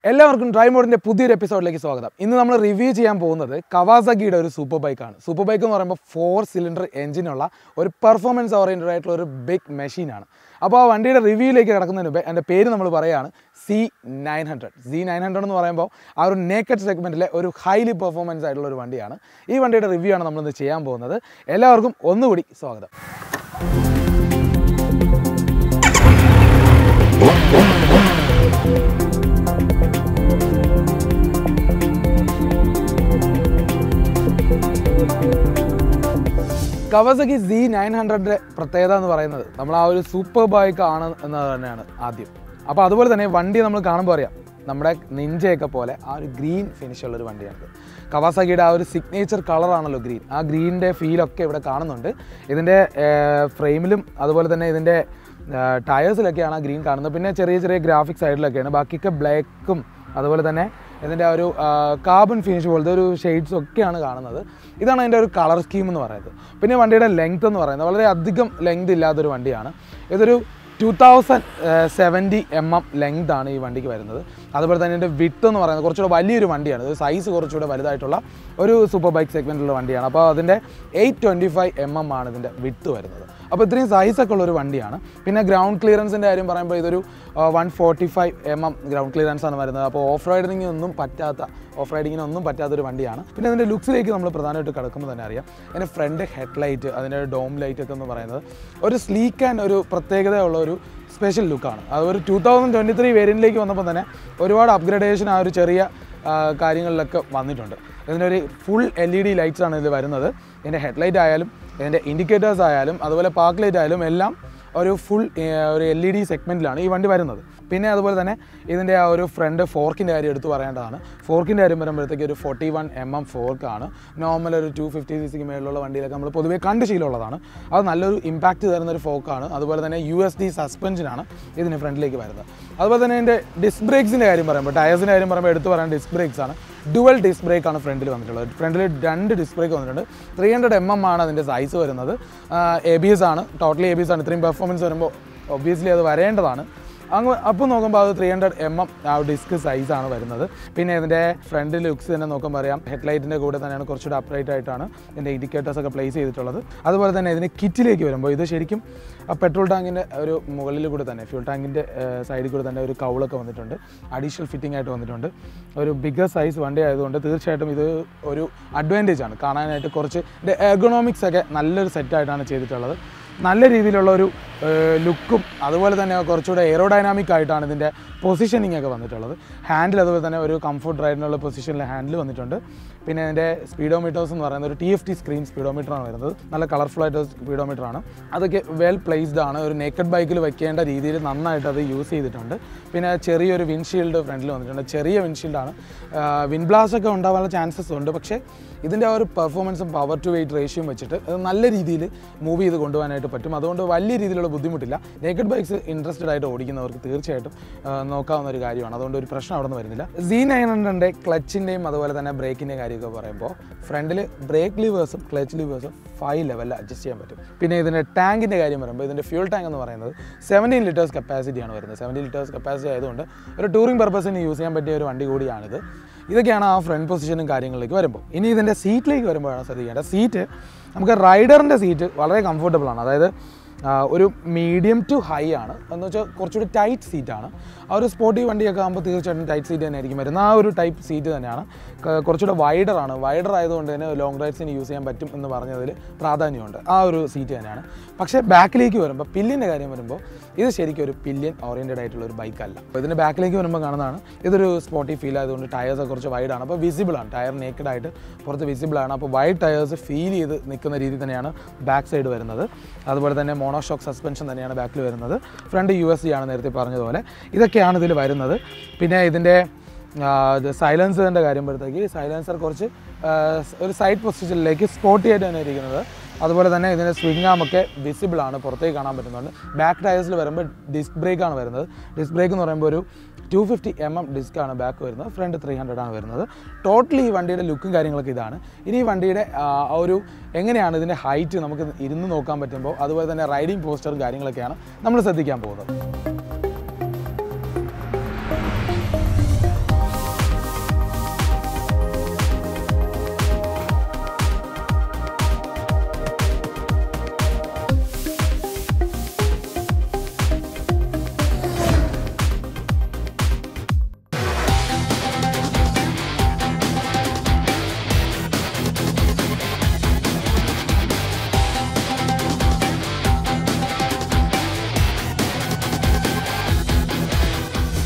എല്ലാവർക്കും ഡ്രൈ മോഡിന്റെ പുതിയൊരു എപ്പിസോഡിലേക്ക് സ്വാഗതം ഇന്ന് നമ്മൾ റിവ്യൂ ചെയ്യാൻ പോകുന്നത് കവാസഗിയുടെ ഒരു സൂപ്പർ ബൈക്കാണ് സൂപ്പർ ബൈക്ക് എന്ന് പറയുമ്പോൾ ഫോർ സിലിണ്ടർ എഞ്ചിനുള്ള ഒരു പെർഫോമൻസ് ഓറിയൻറ്റഡ് ആയിട്ടുള്ള ഒരു ബിഗ് മെഷീനാണ് അപ്പോൾ ആ വണ്ടിയുടെ റിവ്യൂയിലേക്ക് കിടക്കുന്നതിന് മുമ്പ് എൻ്റെ പേര് നമ്മൾ പറയുകയാണ് C nine hundred C nine hundred എന്ന് പറയുമ്പോൾ ആ ഒരു നേക്കഡ് സെഗ്മെൻറ്റിലെ ഒരു ഹൈലി പെർഫോമൻസ് ആയിട്ടുള്ള ഒരു വണ്ടിയാണ് ഈ വണ്ടിയുടെ റിവ്യൂ ആണ് നമ്മളിന്ന് ചെയ്യാൻ പോകുന്നത് എല്ലാവർക്കും ഒന്നുകൂടി സ്വാഗതം കവസക്കി സി നയൻ ഹൺഡ്രഡിൻ്റെ പ്രത്യേകത എന്ന് പറയുന്നത് നമ്മൾ ആ ഒരു സൂപ്പർ ബൈക്ക് ആണ് എന്നത് തന്നെയാണ് ആദ്യം അപ്പോൾ അതുപോലെ തന്നെ വണ്ടി നമ്മൾ കാണുമ്പോൾ അറിയാം നമ്മുടെ നിഞ്ചയൊക്കെ പോലെ ആ ഒരു ഗ്രീൻ ഫിനിഷ് ഉള്ള ഒരു വണ്ടിയാണിത് കവാസാക്കിയുടെ ആ ഒരു സിഗ്നേച്ചർ കളറാണല്ലോ ഗ്രീൻ ആ ഗ്രീനിൻ്റെ ഫീലൊക്കെ ഇവിടെ കാണുന്നുണ്ട് ഇതിൻ്റെ ഫ്രെയിമിലും അതുപോലെ തന്നെ ഇതിൻ്റെ ടയേഴ്സിലൊക്കെയാണ് ആ ഗ്രീൻ കാണുന്നത് പിന്നെ ചെറിയ ചെറിയ ഗ്രാഫിക്സ് സൈഡിലൊക്കെയാണ് ബാക്കിയൊക്കെ ബ്ലാക്കും അതുപോലെ തന്നെ ഇതിൻ്റെ ആ ഒരു കാർബൺ ഫിനിഷ് പോലത്തെ ഒരു ഷെയ്ഡ്സ് ഒക്കെയാണ് കാണുന്നത് ഇതാണ് അതിൻ്റെ ഒരു കളർ സ്കീം എന്ന് പറയുന്നത് പിന്നെ വണ്ടിയുടെ ലെങ്ത് എന്ന് പറയുന്നത് വളരെ അധികം ലെങ്ത് ഇല്ലാത്തൊരു വണ്ടിയാണ് ഇതൊരു two thousand seventy M M length ആണ് ഈ വണ്ടിക്ക് വരുന്നത് അതുപോലെ തന്നെ ഇതിൻ്റെ വിട്ട് എന്ന് പറയുന്നത് കുറച്ചുകൂടെ വലിയൊരു വണ്ടിയാണ് ഇത് സൈസ് കുറച്ചുകൂടെ വലുതായിട്ടുള്ള ഒരു സൂപ്പർ ബൈക്ക് സെഗ്മെൻറ്റിലുള്ള വണ്ടിയാണ് അപ്പോൾ അതിൻ്റെ eight twenty five M M ആണ് ഇതിൻ്റെ വിട്ട് വരുന്നത് അപ്പോൾ ഇത്രയും സൈസൊക്കെ ഉള്ള ഒരു വണ്ടിയാണ് പിന്നെ ഗ്രൗണ്ട് ക്ലിയറൻസിൻ്റെ കാര്യം പറയുമ്പോൾ ഇതൊരു one forty five M M ground clearance ആണ് വരുന്നത് അപ്പോൾ ഓഫ് റൈഡിങ്ങിനൊന്നും പറ്റാത്ത ഓഫ് റൈഡിങ്ങിനൊന്നും പറ്റാത്തൊരു വണ്ടിയാണ് പിന്നെ അതിൻ്റെ ലുക്സിലേക്ക് നമ്മൾ പ്രധാനമായിട്ട് കിടക്കുമ്പോൾ തന്നെ അറിയാം അതിൻ്റെ ഫ്രണ്ട് ഹെഡ് ലൈറ്റ് അതിൻ്റെ ഡോം ലൈറ്റ് ഒക്കെ എന്ന് പറയുന്നത് ഒരു സ്ലീക്ക് ആൻഡ് ഒരു പ്രത്യേകതയുള്ള ഒരു സ്പെഷ്യൽ ലുക്കാണ് അത് ഒരു ടൂ തൗസൻഡ് ട്വൻറ്റി ത്രീ വേരിയൻറ്റിലേക്ക് വന്നപ്പോൾ തന്നെ ഒരുപാട് അപ്ഗ്രഡേഷൻ ആ ഒരു ചെറിയ ആ, കാര്യങ്ങളിലൊക്കെ വന്നിട്ടുണ്ട് ഇതിനൊരു full L E D lights ആണ് ഇതിൽ വരുന്നത് ഇതിൻ്റെ ഹെഡ്ലൈറ്റ് ആയാലും ഇതിൻ്റെ ഇൻഡിക്കേറ്റേഴ്സ് ആയാലും അതുപോലെ പാർക്ക് ലൈറ്റ് ആയാലും എല്ലാം ഒരു ഫുൾ ഒരു എൽ ഇ ഡി സെഗ്മെൻറ്റിലാണ് ഈ വണ്ടി വരുന്നത് പിന്നെ അതുപോലെ തന്നെ ഇതിൻ്റെ ആ ഒരു ഫ്രണ്ട് ഫോർക്കിൻ്റെ കാര്യം എടുത്ത് പറയേണ്ടതാണ് ഫോർക്കിൻ്റെ കാര്യം വരുമ്പോഴത്തേക്ക് ഒരു ഫോർട്ടി വൺ എം എം ഫോർക്കാണ് നോർമൽ ഒരു ടു ഫിഫ്റ്റി സി സിക്ക് മേളിലുള്ള വണ്ടിയിലൊക്കെ നമ്മൾ പൊതുവേ കണ്ട് ശീലമുള്ളതാണ് അത് നല്ലൊരു ഇമ്പാക്റ്റ് തരുന്ന ഒരു ഫോക്കാണ് അതുപോലെ തന്നെ യു എസ് ഡി സസ്പെൻഷനാണ് ഇതിന് ഫ്രണ്ടിലേക്ക് വരുന്നത് അതുപോലെ തന്നെ ഇതിൻ്റെ ഡിസ്ക് ബ്രേക്സിൻ്റെ കാര്യം പറയുമ്പോൾ ടയർസിൻ്റെ കാര്യം പറയുമ്പോൾ എടുത്ത് പറയാൻ ഡിസ്ക് ബ്രേക്സ് ആണ് ഡുവൽ ഡിസ്ക് ബ്രേക്ക് ആണ് ഫ്രണ്ടിൽ വന്നിട്ടുള്ളത് ഫ്രണ്ടിൽ രണ്ട് ഡിസ്ക് ബ്രേക്ക് വന്നിട്ടുണ്ട് ത്രീ ഹൺഡ്രഡ് എം എം ആണ് അതിൻ്റെ സൈസ് വരുന്നത് എ ബി എസ് ആണ് ടോട്ടലി എ ബി എസ് ആണ് ഇത്രയും പെർഫോമൻസ് വരുമ്പോൾ ഒബ്വിയസ്ലി അത് വരേണ്ടതാണ് അങ്ങ് അപ്പോൾ നോക്കുമ്പോൾ അത് ത്രീ ഹൺഡ്രഡ് എം എം ആ ഡിസ്ക് സൈസാണ് വരുന്നത് പിന്നെ ഇതിൻ്റെ ഫ്രണ്ട് ലുക്സ് തന്നെ നോക്കുമ്പോൾ അറിയാം ഹെഡ്ലൈറ്റിൻ്റെ കൂടെ തന്നെയാണ് കുറച്ചുകൂടെ അപ്രൈറ്റ് ആയിട്ടാണ് ഇതിൻ്റെ ഇൻഡിക്കേറ്റേഴ്സ് ഒക്കെ പ്ലേസ് ചെയ്തിട്ടുള്ളത് അതുപോലെ തന്നെ ഇതിൻ്റെ കിറ്റിലേക്ക് വരുമ്പോൾ ഇത് ശരിക്കും ആ പെട്രോൾ ടാങ്കിൻ്റെ ഒരു മുകളിൽ കൂടെ തന്നെ ഫ്യൂൾ ടാങ്കിൻ്റെ സൈഡിൽ കൂടെ തന്നെ ഒരു കൗളൊക്കെ വന്നിട്ടുണ്ട് അഡീഷണൽ ഫിറ്റിംഗ് ആയിട്ട് വന്നിട്ടുണ്ട് ഒരു ബിഗർ സൈസ് വണ്ടി ആയതുകൊണ്ട് തീർച്ചയായിട്ടും ഇത് ഒരു അഡ്വാൻറ്റേജ് ആണ് കാണാനായിട്ട് കുറച്ച് ഇതിൻ്റെ എർഗണോമിക്സ് ഒക്കെ നല്ലൊരു സെറ്റായിട്ടാണ് ചെയ്തിട്ടുള്ളത് നല്ല രീതിയിലുള്ള ഒരു ലുക്കും അതുപോലെ തന്നെ കുറച്ചുകൂടെ എയറോഡൈനാമിക് ആയിട്ടാണ് ഇതിൻ്റെ പൊസിഷനിങ് ഒക്കെ വന്നിട്ടുള്ളത് ഹാൻഡിൽ അതുപോലെ തന്നെ ഒരു കംഫർട്ട് റൈഡിനുള്ള പൊസിഷനിൽ ഹാൻഡിൽ വന്നിട്ടുണ്ട് പിന്നെ ഇതിൻ്റെ സ്പീഡോമീറ്റേഴ്സ് എന്ന് പറയുന്നത് ഒരു ടി എഫ് ടി സ്ക്രീൻ സ്പീഡോമീറ്ററാണ് വരുന്നത് നല്ല കളർഫുൾ ആയിട്ട് സ്പീഡോമീറ്റർ ആണ് അതൊക്കെ വെൽ പ്ലേസ്ഡ് ആണ് ഒരു നേക്കഡ് ബൈക്കിൽ വെക്കേണ്ട രീതിയിൽ നന്നായിട്ട് അത് യൂസ് ചെയ്തിട്ടുണ്ട് പിന്നെ ചെറിയൊരു വിൻഷീൽഡ് ഫ്രണ്ടിൽ വന്നിട്ടുണ്ട് ചെറിയ വിൻഷീൽഡാണ് വിൻ ബ്ലാസ്റ്റ് ഒക്കെ ഉണ്ടാവാനുള്ള ചാൻസസ് ഉണ്ട് പക്ഷേ ഇതിൻ്റെ ആ ഒരു പെർഫോമൻസും പവർ ടു വെയിറ്റ് റേഷ്യോയും വെച്ചിട്ട് അത് നല്ല രീതിയിൽ മൂവ് ചെയ്ത് കൊണ്ടുപോകാനായിട്ട് പറ്റും അതുകൊണ്ട് വലിയ രീതിയിലുള്ള ബുദ്ധിമുട്ടില്ല നേക്കഡ് ബൈക്സ് ഇൻട്രസ്റ്റഡ് ആയിട്ട് ഓടിക്കുന്നവർക്ക് തീർച്ചയായിട്ടും ആ, നോക്കാവുന്ന ഒരു കാര്യമാണ് അതുകൊണ്ട് ഒരു പ്രശ്നം അവിടെ നിന്ന് വരുന്നില്ല സി നയൻ ഹൺഡ്രഡിൻ്റെ ക്ലച്ചിൻ്റെയും അതുപോലെ തന്നെ ബ്രേക്കിൻ്റെയും കാര്യമൊക്കെ പറയുമ്പോൾ ഫ്രണ്ടിൽ ബ്രേക്ക് ലിവേഴ്സും ക്ലച്ച് ലിവേഴ്സും ഫൈവ് ലെവലിൽ അഡ്ജസ്റ്റ് ചെയ്യാൻ പറ്റും പിന്നെ ഇതിൻ്റെ ടാങ്കിൻ്റെ കാര്യം പറയുമ്പോൾ ഇതിൻ്റെ ഫ്യൂൾ ടാങ്ക് എന്ന് പറയുന്നത് സെവൻറ്റീൻ ലിറ്റേഴ്സ് കപ്പാസിറ്റിയാണ് വരുന്നത് സെവൻറ്റീൻ ലിറ്റേഴ്സ് കപ്പാസിറ്റി ആയതുകൊണ്ട് ഒരു ടൂറിംഗ് പർപ്പസിന് യൂസ് ചെയ്യാൻ പറ്റിയ ഒരു വണ്ടി കൂടിയാണിത് ഇതൊക്കെയാണ് ആ ഫ്രണ്ട് പൊസിഷനും കാര്യങ്ങളിലേക്ക് വരുമ്പോൾ ഇനി ഇതിൻ്റെ സീറ്റിലേക്ക് വരുമ്പോഴാണ് ശ്രദ്ധിക്കേണ്ടത് സീറ്റ് നമുക്ക് റൈഡറിൻ്റെ സീറ്റ് വളരെ കംഫർട്ടബിൾ ആണ് അതായത് ആ, ഒരു മീഡിയം ടു ഹൈ ആണ് എന്ന് വെച്ചാൽ കുറച്ചുകൂടി ടൈറ്റ് സീറ്റാണ് ആ ഒരു സ്പോർട്ടി വണ്ടിയൊക്കെ ആകുമ്പോൾ തീർച്ചയായിട്ടും ടൈറ്റ് സീറ്റ് തന്നെ ആയിരിക്കും വരുന്നത് ആ ഒരു ടൈപ്പ് സീറ്റ് തന്നെയാണ് ക- കുറച്ചുകൂടെ വൈഡറാണ് വൈഡർ ആയതുകൊണ്ട് തന്നെ ലോങ് റൈഡ്സിന് യൂസ് ചെയ്യാൻ പറ്റും എന്ന് പറഞ്ഞതിൽ പ്രാധാന്യമുണ്ട് ആ ഒരു സീറ്റ് തന്നെയാണ് പക്ഷേ ബാക്കിലേക്ക് വരുമ്പോൾ പില്ലിൻ്റെ കാര്യം വരുമ്പോൾ ഇത് ശരിക്കും ഒരു പില്യൻ ഓറിയൻറ്റഡ് ആയിട്ടുള്ള ഒരു ബൈക്കല്ല അപ്പോൾ ഇതിൻ്റെ ബാക്കിലേക്ക് വരുമ്പോൾ കാണുന്നതാണ് ഇതൊരു സ്പോർട്ടി ഫീൽ ആയതുകൊണ്ട് ടയേഴ്സ് കുറച്ച് വൈഡാണ് അപ്പോൾ വിസിബിൾ ആണ് ടയർ നേക്കഡ് ആയിട്ട് പുറത്ത് വിസിബിൾ ആണ് അപ്പോൾ വൈഡ് ടയേഴ്സ് ഫീൽ ചെയ്ത് നിൽക്കുന്ന രീതി തന്നെയാണ് ബാക്ക് സൈഡ് വരുന്നത് അതുപോലെ തന്നെ മോണോഷോക്ക് സസ്പെൻഷൻ തന്നെയാണ് ബാക്കിൽ വരുന്നത് ഫ്രണ്ട് യു എസ് ആണ് നേരത്തെ പറഞ്ഞതുപോലെ ഇതൊക്കെയാണ് ഇതിൽ വരുന്നത് പിന്നെ ഇതിൻ്റെ സൈലൻസറിൻ്റെ കാര്യം വരുമ്പോഴത്തേക്ക് സൈലൻസർ കുറച്ച് ആ, ഒരു സൈഡ് പൊസിഷനിലേക്ക് സ്പോട്ടി ആയിട്ട് തന്നെ ഇരിക്കുന്നത് അതുപോലെ തന്നെ ഇതിൻ്റെ സ്വിംഗ് ആമൊക്കെ വിസിബിൾ ആണ് പുറത്തേക്ക് കാണാൻ പറ്റുന്നുണ്ട് ബാക്ക് ടയേഴ്സിൽ വരുമ്പോൾ ഡിസ്ക് ബ്രേക്ക് ആണ് വരുന്നത് ഡിസ്ക് ബ്രേക്ക് എന്ന് പറയുമ്പോൾ ഒരു two fifty M M disc ആണ് ബാക്ക് വരുന്നത് ഫ്രണ്ട് ത്രീ ഹൺഡ്രഡ് ആണ് വരുന്നത് ടോട്ടലി ഈ വണ്ടിയുടെ ലുക്കും കാര്യങ്ങളൊക്കെ ഇതാണ് ഇനി ഈ വണ്ടിയുടെ ആ, ആ ഒരു എങ്ങനെയാണ് ഇതിൻ്റെ ഹൈറ്റ് നമുക്ക് ഇരുന്ന് നോക്കാൻ പറ്റുമ്പോൾ അതുപോലെ തന്നെ റൈഡിങ് പോസ്റ്ററും കാര്യങ്ങളൊക്കെയാണ് നമ്മൾ ശ്രദ്ധിക്കാൻ പോകുന്നത്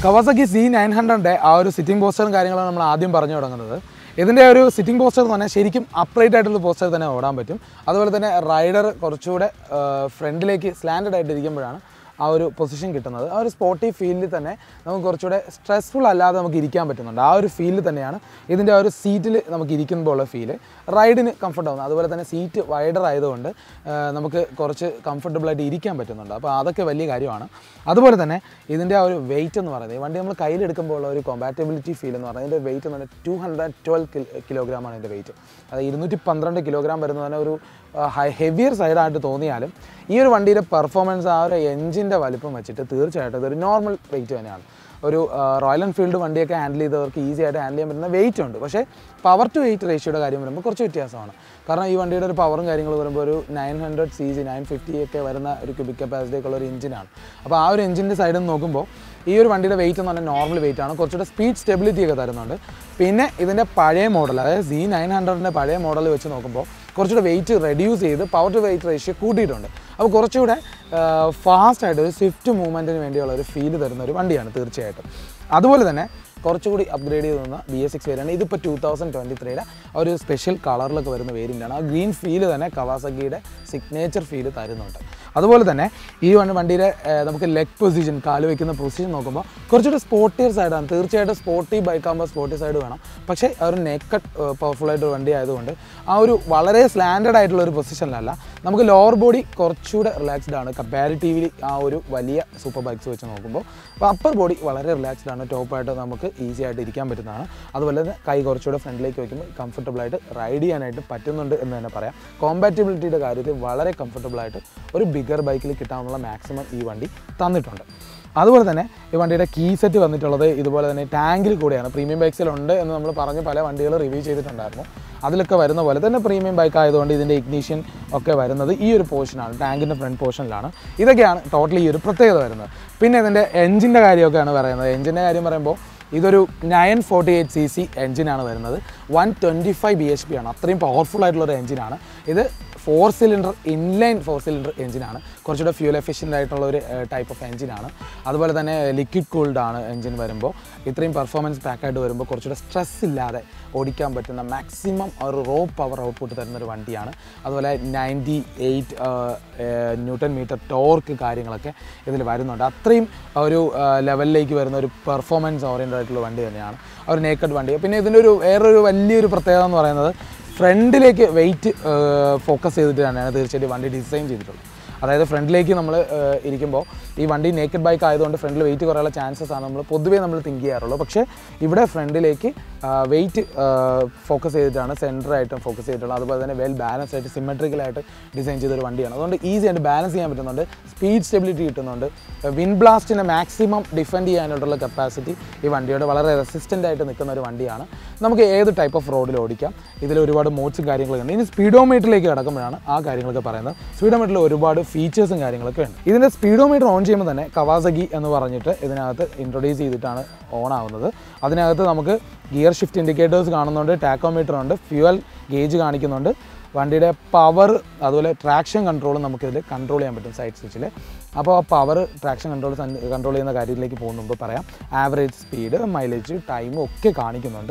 കവാസക്കി സി നയൻ ഹൺഡ്രഡിൻ്റെ ആ ഒരു സിറ്റിംഗ് പോസ്റ്ററും കാര്യങ്ങളാണ് നമ്മൾ ആദ്യം പറഞ്ഞു തുടങ്ങുന്നത് ഇതിൻ്റെ ഒരു സിറ്റിംഗ് പോസ്റ്റർ എന്ന് പറഞ്ഞാൽ ശരിക്കും അപ്രൈറ്റ് ആയിട്ടുള്ള പോസ്റ്റർ തന്നെ ഓടാൻ പറ്റും അതുപോലെ തന്നെ റൈഡർ കുറച്ചുകൂടെ ഫ്രണ്ടിലേക്ക് സ്ലാൻഡഡ് ആയിട്ട് ഇരിക്കുമ്പോഴാണ് ആ ഒരു പൊസിഷൻ കിട്ടുന്നത് ആ ഒരു സ്പോട്ടി ഫീൽഡിൽ തന്നെ നമുക്ക് കുറച്ചുകൂടെ സ്ട്രെസ്ഫുൾ അല്ലാതെ നമുക്ക് ഇരിക്കാൻ പറ്റുന്നുണ്ട് ആ ഒരു ഫീലിൽ തന്നെയാണ് ഇതിൻ്റെ ആ ഒരു സീറ്റിൽ നമുക്ക് ഇരിക്കുമ്പോൾ ഉള്ള ഫീല് റൈഡിന് കംഫർട്ട് ആവുന്നത് അതുപോലെ തന്നെ സീറ്റ് വൈഡർ ആയതുകൊണ്ട് ആ, നമുക്ക് കുറച്ച് കംഫർട്ടബിളായിട്ട് ഇരിക്കാൻ പറ്റുന്നുണ്ട് അപ്പോൾ അതൊക്കെ വലിയ കാര്യമാണ് അതുപോലെ തന്നെ ഇതിൻ്റെ ആ ഒരു വെയിറ്റ് എന്ന് പറയുന്നത് ഈ വണ്ടി നമ്മൾ കയ്യിലെടുക്കുമ്പോൾ ഉള്ള ഒരു കോമ്പാറ്റബിലിറ്റി ഫീൽ എന്ന് പറയുന്നത് ഇതിൻ്റെ വെയിറ്റ് എന്ന് പറഞ്ഞാൽ ടു ഹൺഡ്രഡ് ട്വൽവ് കിലോഗ്രാമാണ് ഇതിൻ്റെ വെയിറ്റ് അത് ഇരുന്നൂറ്റി പന്ത്രണ്ട് കിലോഗ്രാം വരുന്നത് തന്നെ ഒരു ഹൈ ഹെവിയർ സൈഡായിട്ട് തോന്നിയാലും ഈ ഒരു വണ്ടിയുടെ പെർഫോമൻസ് ആ ഒരു എഞ്ചിൻ്റെ വലിപ്പം വെച്ചിട്ട് തീർച്ചയായിട്ടും ഇതൊരു നോർമൽ വെയിറ്റ് തന്നെയാണ് ഒരു ആ, റോയൽ എൻഫീൽഡ് വണ്ടിയൊക്കെ ഹാൻഡിൽ ചെയ്തവർക്ക് ഈസി ആയിട്ട് ഹാൻഡിൽ ചെയ്യാൻ പറ്റുന്ന വെയിറ്റ് ഉണ്ട് പക്ഷേ പവർ ടു വെയിറ്റ് റേഷ്യോയുടെ കാര്യം വരുമ്പോൾ കുറച്ച് വ്യത്യാസമാണ് കാരണം ഈ വണ്ടിയുടെ ഒരു പവറും കാര്യങ്ങളും വരുമ്പോൾ ഒരു nine hundred C G nine fifty ഒക്കെ വരുന്ന ഒരു ക്യൂബിക് കപ്പാസിറ്റി ഒക്കെ ഉള്ള ഒരു എഞ്ചിനാണ് അപ്പോൾ ആ ഒരു എഞ്ചിൻ്റെ സൈഡിൽ നിന്ന് നോക്കുമ്പോൾ ഈ ഒരു വണ്ടിയുടെ വെയിറ്റ് എന്ന് പറഞ്ഞാൽ നോർമൽ വെയിറ്റ് ആണ് കുറച്ചുകൂടെ സ്പീഡ് സ്റ്റെബിലിറ്റി ഒക്കെ തരുന്നുണ്ട് പിന്നെ ഇതിൻ്റെ പഴയ മോഡൽ അതായത് സി നയൻ ഹൺഡ്രഡിൻ്റെ പഴയ മോഡൽ വെച്ച് നോക്കുമ്പോൾ കുറച്ചുകൂടെ വെയിറ്റ് റെഡ്യൂസ് ചെയ്ത് പവർ ടു വെയിറ്റ് റേഷ്യോ കൂട്ടിയിട്ടുണ്ട് അപ്പോൾ കുറച്ചുകൂടെ ഫാസ്റ്റ് ആയിട്ട് ഒരു സ്വിഫ്റ്റ് മൂവ്മെൻറ്റിന് വേണ്ടിയുള്ള ഒരു ഫീല് തരുന്ന ഒരു വണ്ടിയാണ് തീർച്ചയായിട്ടും അതുപോലെ തന്നെ കുറച്ചുകൂടി അപ്ഗ്രേഡ് ചെയ്ത് തന്ന ബി എസ് സിക്സ് വേരിയൻ്റ് ഇതിപ്പോൾ ടൂ തൗസൻഡ് ട്വൻറ്റി ത്രീയുടെ ഒരു സ്പെഷ്യൽ കളറിലൊക്കെ വരുന്ന വേരിയൻ്റാണ് ആ ഗ്രീൻ ഫീല് തന്നെ കവാസക്കിയുടെ സിഗ്നേച്ചർ ഫീല് തരുന്നുണ്ട് അതുപോലെ തന്നെ ഈ വണ്ടി വണ്ടിയുടെ ഏർ, നമുക്ക് ലെഗ് പൊസിഷൻ കാല് വയ്ക്കുന്ന പൊസിഷൻ നോക്കുമ്പോൾ കുറച്ചുകൂടി സ്പോർട്ടിയർ സൈഡാണ് തീർച്ചയായിട്ടും സ്പോർട്ടി ബൈക്കാകുമ്പോൾ സ്പോർട്ടി സൈഡ് വേണം പക്ഷേ ആ ഒരു നെക്കഡ് പവർഫുൾ ആയിട്ട് വണ്ടി ആയതുകൊണ്ട് ആ ഒരു വളരെ സ്ലാൻഡേർഡ് ആയിട്ടുള്ള ഒരു പൊസിഷനിലല്ല നമുക്ക് ലോവർ ബോഡി കുറച്ചുകൂടെ റിലാക്സ്ഡ് ആണ് കമ്പാരിറ്റീവ്ലി ആ ഒരു വലിയ സൂപ്പർ ബൈക്സ് വെച്ച് നോക്കുമ്പോൾ അപ്പോൾ അപ്പർ ബോഡി വളരെ റിലാക്സ്ഡ് ആണ് ടോപ്പായിട്ട് നമുക്ക് ഈസി ആയിട്ട് ഇരിക്കാൻ പറ്റുന്നതാണ് അതുപോലെ തന്നെ കൈ കുറച്ചുകൂടെ ഫ്രണ്ടിലേക്ക് വയ്ക്കുമ്പോൾ കംഫർട്ടബിൾ ആയിട്ട് റൈഡ് ചെയ്യാനായിട്ട് പറ്റുന്നുണ്ട് എന്ന് തന്നെ പറയാം കോമ്പാറ്റബിലിറ്റിയുടെ കാര്യത്തിൽ വളരെ കംഫർട്ടബിൾ ആയിട്ട് ഒരു ബിഗർ ബൈക്കിൽ കിട്ടാനുള്ള മാക്സിമം ഈ വണ്ടി തന്നിട്ടുണ്ട് അതുപോലെ തന്നെ ഈ വണ്ടിയുടെ കീ സെറ്റ് വന്നിട്ടുള്ളത് ഇതുപോലെ തന്നെ ടാങ്കിൽ കൂടെയാണ് പ്രീമിയം ബൈക്സിലുണ്ട് എന്ന് നമ്മൾ പറഞ്ഞ് പല വണ്ടികൾ റിവ്യൂ ചെയ്തിട്ടുണ്ടായിരുന്നു അതിലൊക്കെ വരുന്ന പോലെ തന്നെ പ്രീമിയം ബൈക്ക് ആയതുകൊണ്ട് ഇതിൻ്റെ ഇഗ്നീഷ്യൻ ഒക്കെ വരുന്നത് ഈ ഒരു പോർഷനാണ് ടാങ്കിൻ്റെ ഫ്രണ്ട് പോർഷനിലാണ് ഇതൊക്കെയാണ് ടോട്ടലി ഈ ഒരു പ്രത്യേകത വരുന്നത് പിന്നെ ഇതിൻ്റെ എഞ്ചിൻ്റെ കാര്യമൊക്കെയാണ് പറയുന്നത് എഞ്ചിൻ്റെ കാര്യം പറയുമ്പോൾ ഇതൊരു nine forty eight C C എഞ്ചിനാണ് വരുന്നത് one twenty five B H P ആണ് അത്രയും പവർഫുൾ ആയിട്ടുള്ള ഒരു എഞ്ചിനാണ് ഇത് four cylinder inline four cylinder എഞ്ചിനാണ് കുറച്ചുകൂടെ ഫ്യൂൽ എഫിഷ്യൻ്റ് ആയിട്ടുള്ള ഒരു ടൈപ്പ് ഓഫ് എഞ്ചിനാണ് അതുപോലെ തന്നെ ലിക്വിഡ് കൂൾഡ് ആണ് എഞ്ചിൻ വരുമ്പോൾ ഇത്രയും പെർഫോമൻസ് പാക്കായിട്ട് വരുമ്പോൾ കുറച്ചുകൂടെ സ്ട്രെസ് ഇല്ലാതെ ഓടിക്കാൻ പറ്റുന്ന മാക്സിമം ഒരു റോ പവർ ഔട്ട്പുട്ട് തരുന്ന ഒരു വണ്ടിയാണ് അതുപോലെ ninety eight newton metre torque കാര്യങ്ങളൊക്കെ ഇതിൽ വരുന്നുണ്ട് അത്രയും ഒരു ലെവലിലേക്ക് വരുന്ന ഒരു പെർഫോമൻസ് ഓറിയൻറ്റഡ് ആയിട്ടുള്ള വണ്ടി തന്നെയാണ് ആ ഒരു നേക്കഡ് വണ്ടി പിന്നെ ഇതിൻ്റെ ഒരു വേറൊരു വലിയൊരു പ്രത്യേകത എന്ന് പറയുന്നത് ഫ്രണ്ടിലേക്ക് വെയിറ്റ് ഫോക്കസ് ചെയ്തിട്ട് തന്നെയാണ് തീർച്ചയായിട്ടും വണ്ടി ഡിസൈൻ ചെയ്തിട്ടുള്ളത് അതായത് ഫ്രണ്ടിലേക്ക് നമ്മൾ ഇരിക്കുമ്പോൾ ഈ വണ്ടി നേക്കഡ് ബൈക്ക് ആയതുകൊണ്ട് ഫ്രണ്ടിൽ വെയിറ്റ് കുറയാനുള്ള ചാൻസസ് ആണ് നമ്മൾ പൊതുവേ നമ്മൾ തിങ്ക് ചെയ്യാറുള്ളൂ പക്ഷേ ഇവിടെ ഫ്രണ്ടിലേക്ക് വെയിറ്റ് ഫോക്കസ് ചെയ്തിട്ടാണ് സെൻറ്ററായിട്ടും ഫോക്കസ് ചെയ്തിട്ടുള്ളത് അതുപോലെ തന്നെ വെൽ ബാലൻസ് ആയിട്ട് സിമെട്രിക്കലായിട്ട് ഡിസൈൻ ചെയ്തൊരു വണ്ടിയാണ് അതുകൊണ്ട് ഈസി ആയിട്ട് ബാലൻസ് ചെയ്യാൻ പറ്റുന്നുണ്ട് സ്പീഡ് സ്റ്റെബിലിറ്റി കിട്ടുന്നുണ്ട് വിൻ ബ്ലാസ്റ്റിനെ മാക്സിമം ഡിഫെൻഡ് ചെയ്യാനായിട്ടുള്ള കപ്പാസിറ്റി ഈ വണ്ടിയുടെ വളരെ റെസിസ്റ്റൻ്റ് ആയിട്ട് നിൽക്കുന്ന ഒരു വണ്ടിയാണ് നമുക്ക് ഏത് ടൈപ്പ് ഓഫ് റോഡിൽ ഓടിക്കാം ഇതിൽ ഒരുപാട് മോഡ്സും കാര്യങ്ങളൊക്കെ ഉണ്ട് ഇനി സ്പീഡോമീറ്ററിലേക്ക് കിടക്കുമ്പോഴാണ് ആ കാര്യങ്ങളൊക്കെ പറയുന്നത് സ്പീഡോമീറ്ററിൽ ഒരുപാട് ഫീച്ചേഴ്സും കാര്യങ്ങളൊക്കെ ഉണ്ട് ഇതിൻ്റെ സ്പീഡോമീറ്റർ ഓൺ ചെയ്യുമ്പോൾ തന്നെ കവാസഗി എന്ന് പറഞ്ഞിട്ട് ഇതിനകത്ത് ഇൻട്രൊഡ്യൂസ് ചെയ്തിട്ടാണ് ഓൺ ആവുന്നത് അതിനകത്ത് നമുക്ക് ഗിയർ ഷിഫ്റ്റ് ഇൻഡിക്കേറ്റേഴ്സ് കാണുന്നുണ്ട് ടാക്കോമീറ്റർ ഉണ്ട് ഫ്യൂവൽ ഗേജ് കാണിക്കുന്നുണ്ട് വണ്ടിയുടെ പവർ അതുപോലെ ട്രാക്ഷൻ കൺട്രോളും നമുക്കിതിൽ കൺട്രോൾ ചെയ്യാൻ പറ്റും സൈഡ് സ്വിച്ചിൽ അപ്പോൾ ആ പവർ ട്രാക്ഷൻ കൺട്രോൾ കൺട്രോൾ ചെയ്യുന്ന കാര്യത്തിലേക്ക് പോകുന്ന മുമ്പ് പറയാം ആവറേജ് സ്പീഡ് മൈലേജ് ടൈമും ഒക്കെ കാണിക്കുന്നുണ്ട്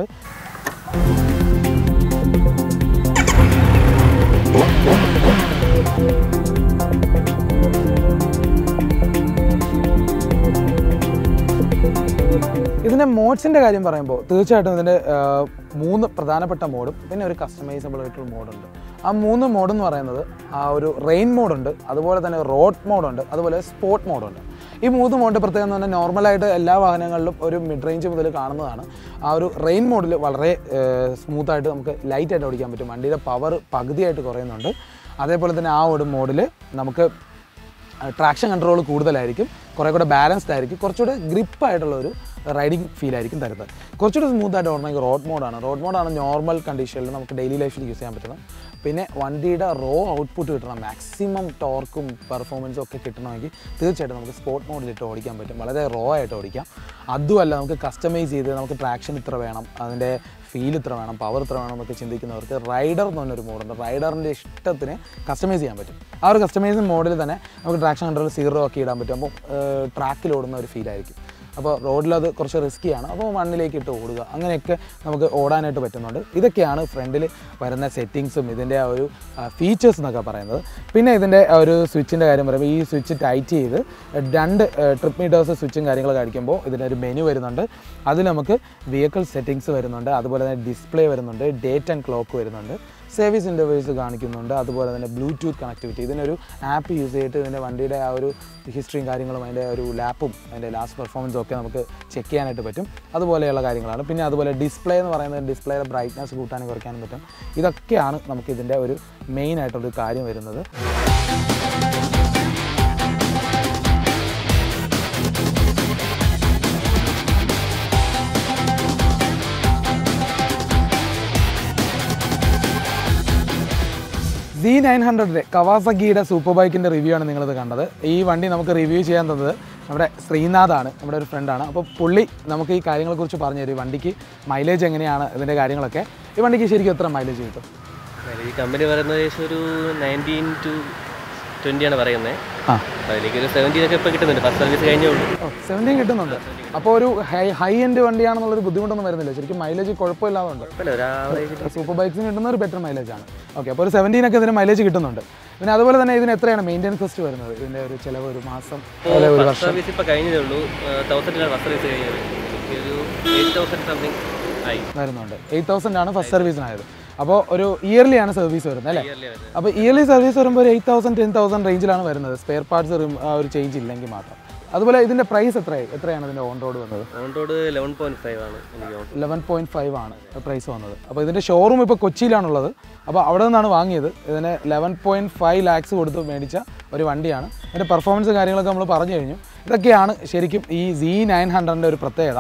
ഇതിൻ്റെ മോഡ്സിൻ്റെ കാര്യം പറയുമ്പോൾ തീർച്ചയായിട്ടും ഇതിൻ്റെ ആ, മൂന്ന് പ്രധാനപ്പെട്ട മോഡും പിന്നെ ഒരു കസ്റ്റമൈസബിൾ ആയിട്ടുള്ള മോഡുണ്ട് ആ മൂന്ന് മോഡ് എന്ന് പറയുന്നത് ആ ഒരു റെയിൻ മോഡുണ്ട് അതുപോലെ തന്നെ റോഡ് മോഡുണ്ട് അതുപോലെ സ്പോർട്ട് മോഡുണ്ട് ഈ മൂന്ന് മോഡ് പ്രത്യേകം എന്ന് പറഞ്ഞാൽ നോർമലായിട്ട് എല്ലാ വാഹനങ്ങളിലും ഒരു മിഡ് റേഞ്ച് മുതൽ കാണുന്നതാണ് ആ ഒരു റെയിൻ മോഡിൽ വളരെ സ്മൂത്തായിട്ട് നമുക്ക് ലൈറ്റായിട്ട് ഓടിക്കാൻ പറ്റും വണ്ടിയുടെ പവർ പകുതിയായിട്ട് കുറയുന്നുണ്ട് അതേപോലെ തന്നെ ആ ഒരു മോഡിൽ നമുക്ക് ട്രാക്ഷൻ കൺട്രോൾ കൂടുതലായിരിക്കും കുറേ കൂടെ ബാലൻസ്ഡ് ആയിരിക്കും കുറച്ചുകൂടെ ഗ്രിപ്പായിട്ടുള്ള ഒരു റൈഡിങ് ഫീൽ ആയിരിക്കും തരുന്നത് കുറച്ചുകൂടെ സ്മൂത്ത് ആയിട്ട് ഓടണമെങ്കിൽ road mode road mode normal കണ്ടീഷനിൽ നമുക്ക് ഡെയിലി ലൈഫിൽ യൂസ് ചെയ്യാൻ പറ്റുന്നത് പിന്നെ വണ്ടിയുടെ റോ ഔട്ട്പുട്ട് കിട്ടണം മാക്സിമം ടോർക്കും പെർഫോമൻസും ഒക്കെ കിട്ടണമെങ്കിൽ തീർച്ചയായിട്ടും നമുക്ക് സ്പോർട്ട് മോഡിലിട്ട് ഓടിക്കാൻ പറ്റും വളരെ റോ ആയിട്ട് ഓടിക്കാം അതുമല്ല നമുക്ക് കസ്റ്റമൈസ് ചെയ്ത് നമുക്ക് ട്രാക്ഷൻ ഇത്ര വേണം അതിൻ്റെ ഫീൽ ഇത്ര വേണം പവർ ഇത്ര വേണം എന്നൊക്കെ ചിന്തിക്കുന്നവർക്ക് റൈഡർ എന്ന് പറഞ്ഞൊരു മോഡുണ്ട് റൈഡറിൻ്റെ ഇഷ്ടത്തിന് കസ്റ്റമൈസ് ചെയ്യാൻ പറ്റും ആ ഒരു കസ്റ്റമൈസിങ് മോഡിൽ തന്നെ നമുക്ക് ട്രാക്ഷൻ കൺട്രോൾ സീറോ ഒക്കെ ഇടാൻ പറ്റും അപ്പോൾ ട്രാക്കിൽ ഓടുന്ന ഒരു ഫീൽ ആയിരിക്കും അപ്പോൾ റോഡിലത് കുറച്ച് റിസ്ക്കിയാണ് അപ്പോൾ മണ്ണിലേക്ക് ഇട്ട് ഓടുക അങ്ങനെയൊക്കെ നമുക്ക് ഓടാനായിട്ട് പറ്റുന്നുണ്ട് ഇതൊക്കെയാണ് ഫ്രണ്ടിൽ വരുന്ന സെറ്റിങ്സും ഇതിൻ്റെ ആ ഒരു ഫീച്ചേഴ്സ് എന്നൊക്കെ പറയുന്നത് പിന്നെ ഇതിൻ്റെ ആ ഒരു സ്വിച്ചിൻ്റെ കാര്യം പറയുമ്പോൾ ഈ സ്വിച്ച് ടൈറ്റ് ചെയ്ത് രണ്ട് ട്രിപ്പ് മീറ്റേഴ്സ് സ്വിച്ചും കാര്യങ്ങളൊക്കെ അടിക്കുമ്പോൾ ഇതിനൊരു മെനു വരുന്നുണ്ട് അതിൽ നമുക്ക് വെഹിക്കിൾ സെറ്റിങ്സ് വരുന്നുണ്ട് അതുപോലെ തന്നെ ഡിസ്പ്ലേ വരുന്നുണ്ട് ഡേറ്റ് ആൻഡ് ക്ലോക്ക് വരുന്നുണ്ട് സർവീസ് ഇൻ്റർവേഴ്സ് കാണിക്കുന്നുണ്ട് അതുപോലെ തന്നെ ബ്ലൂടൂത്ത് കണക്ടിവിറ്റി ഇതിനൊരു ആപ്പ് യൂസ് ചെയ്തിട്ട് ഇതിൻ്റെ വണ്ടിയുടെ ആ ഒരു ഹിസ്റ്ററിയും കാര്യങ്ങളും അതിൻ്റെ ഒരു ലാപ്പും അതിൻ്റെ ലാസ്റ്റ് പെർഫോമൻസും ഒക്കെ നമുക്ക് ചെക്ക് ചെയ്യാനായിട്ട് പറ്റും അതുപോലെയുള്ള കാര്യങ്ങളാണ് പിന്നെ അതുപോലെ ഡിസ്പ്ലേ എന്ന് പറയുന്നത് ഡിസ്പ്ലേയുടെ ബ്രൈറ്റ്നസ് കൂട്ടാനും കുറയ്ക്കാനും പറ്റും ഇതൊക്കെയാണ് നമുക്ക് ഇതിൻ്റെ ഒരു മെയിൻ ആയിട്ടുള്ളൊരു കാര്യം വരുന്നത് സി നയൻ ഹൺഡ്രഡിൻ്റെ കവാസക്കിയുടെ സൂപ്പർ ബൈക്കിൻ്റെ റിവ്യൂ ആണ് നിങ്ങളിത് കണ്ടത് ഈ വണ്ടി നമുക്ക് റിവ്യൂ ചെയ്യാൻ തന്നത് നമ്മുടെ ശ്രീനാഥാണ് നമ്മുടെ ഒരു ഫ്രണ്ടാണ് അപ്പോൾ പുള്ളി നമുക്ക് ഈ കാര്യങ്ങളെക്കുറിച്ച് പറഞ്ഞു തരും ഈ വണ്ടിക്ക് മൈലേജ് എങ്ങനെയാണ് ഇതിൻ്റെ കാര്യങ്ങളൊക്കെ ഈ വണ്ടിക്ക് ശരിക്കും എത്ര മൈലേജ് കിട്ടും ഈ കമ്പനി പറയുന്നത് ഏകദേശം ഒരു നയൻറ്റീൻ ടു ട്വൻറ്റിയാണ് പറയുന്നത് ആ അതിലേക്ക് ഒരു സെവൻറ്റീനൊക്കെ ഇപ്പോൾ കിട്ടുന്നുണ്ട് ഫസ്റ്റ് സർവീസ് കഴിഞ്ഞേ ഉള്ളൂ ഓ സെവൻറ്റീൻ കിട്ടുന്നുണ്ട് അപ്പോൾ ഒരു ഹൈ ഹൈ എൻഡ് വണ്ടിയാണെന്നുള്ളൊരു ബുദ്ധിമുട്ടൊന്നും വരുന്നില്ല ശരിക്കും മൈലേജ് കുഴപ്പമില്ലാതുണ്ട് കുഴപ്പമില്ല ഒരു ആവറേജ് സൂപ്പർ ബൈക്സിന് കിട്ടുന്ന ഒരു ബെറ്റർ മൈലേജ് ആണ് ഓക്കെ അപ്പോൾ ഒരു സെവൻറ്റീൻ ഒക്കെ ഇതിന് മൈലേജ് കിട്ടുന്നുണ്ട് പിന്നെ അതുപോലെ തന്നെ ഇതിന് എത്രയാണ് മെയിൻ്റെനൻസ് കോസ്റ്റ് വരുന്നത് ഇതിൻ്റെ ഒരു ചിലവ് ഒരു മാസം അല്ലെ ഒരു ഫസ്റ്റ് സർവീസ് ഇപ്പോൾ കഴിഞ്ഞതേ ഉള്ളൂ തൗസൻഡിലാണ് ഫസ്റ്റ് സർവീസ് കഴിഞ്ഞത് എനിക്ക് ഒരു എയ്റ്റ് തൗസൻഡ് സംതിങ് ആയി വരുന്നുണ്ട് എയ്റ്റ് തൗസൻഡ് ആണ് ഫസ്റ്റ് സർവീസിനായത് അപ്പോൾ ഒരു ഇയർലി ആണ് സർവീസ് വരുന്നത് അല്ലേ ഇയർലി വരുന്നത് അപ്പോൾ ഇയർലി സർവീസ് വരുമ്പോൾ ഒരു എയ്റ്റ് തൗസൻഡ് ടെൻ തൗസൻഡ് റേഞ്ചിലാണ് വരുന്നത് സ്പെയർ പാർട്സ് ഒരു ചേഞ്ച് ഇല്ലെങ്കിൽ മാത്രം അതുപോലെ ഇതിൻ്റെ പ്രൈസ് എത്രയായി എത്രയാണ് ഇതിൻ്റെ ഓൺ റോഡ് വന്നത് on road eleven point five ആണ് എനിക്ക് ഓൺ ലെവൻ പോയിൻറ്റ് ഫൈവ് ആണ് പ്രൈസ് വന്നത് അപ്പോൾ ഇതിൻ്റെ ഷോറൂം ഇപ്പോൾ കൊച്ചിയിലാണുള്ളത് അപ്പോൾ അവിടെ നിന്നാണ് വാങ്ങിയത് ഇതിന് ലെവൻ പോയിൻറ്റ് ഫൈവ് ലാക്സ് കൊടുത്ത് മേടിച്ച ഒരു വണ്ടിയാണ് അതിൻ്റെ പെർഫോമൻസ് കാര്യങ്ങളൊക്കെ നമ്മൾ പറഞ്ഞു കഴിഞ്ഞു ഇതൊക്കെയാണ് ശരിക്കും ഈ സി നയൻ ഹൺഡ്രഡിൻ്റെ ഒരു പ്രത്യേകത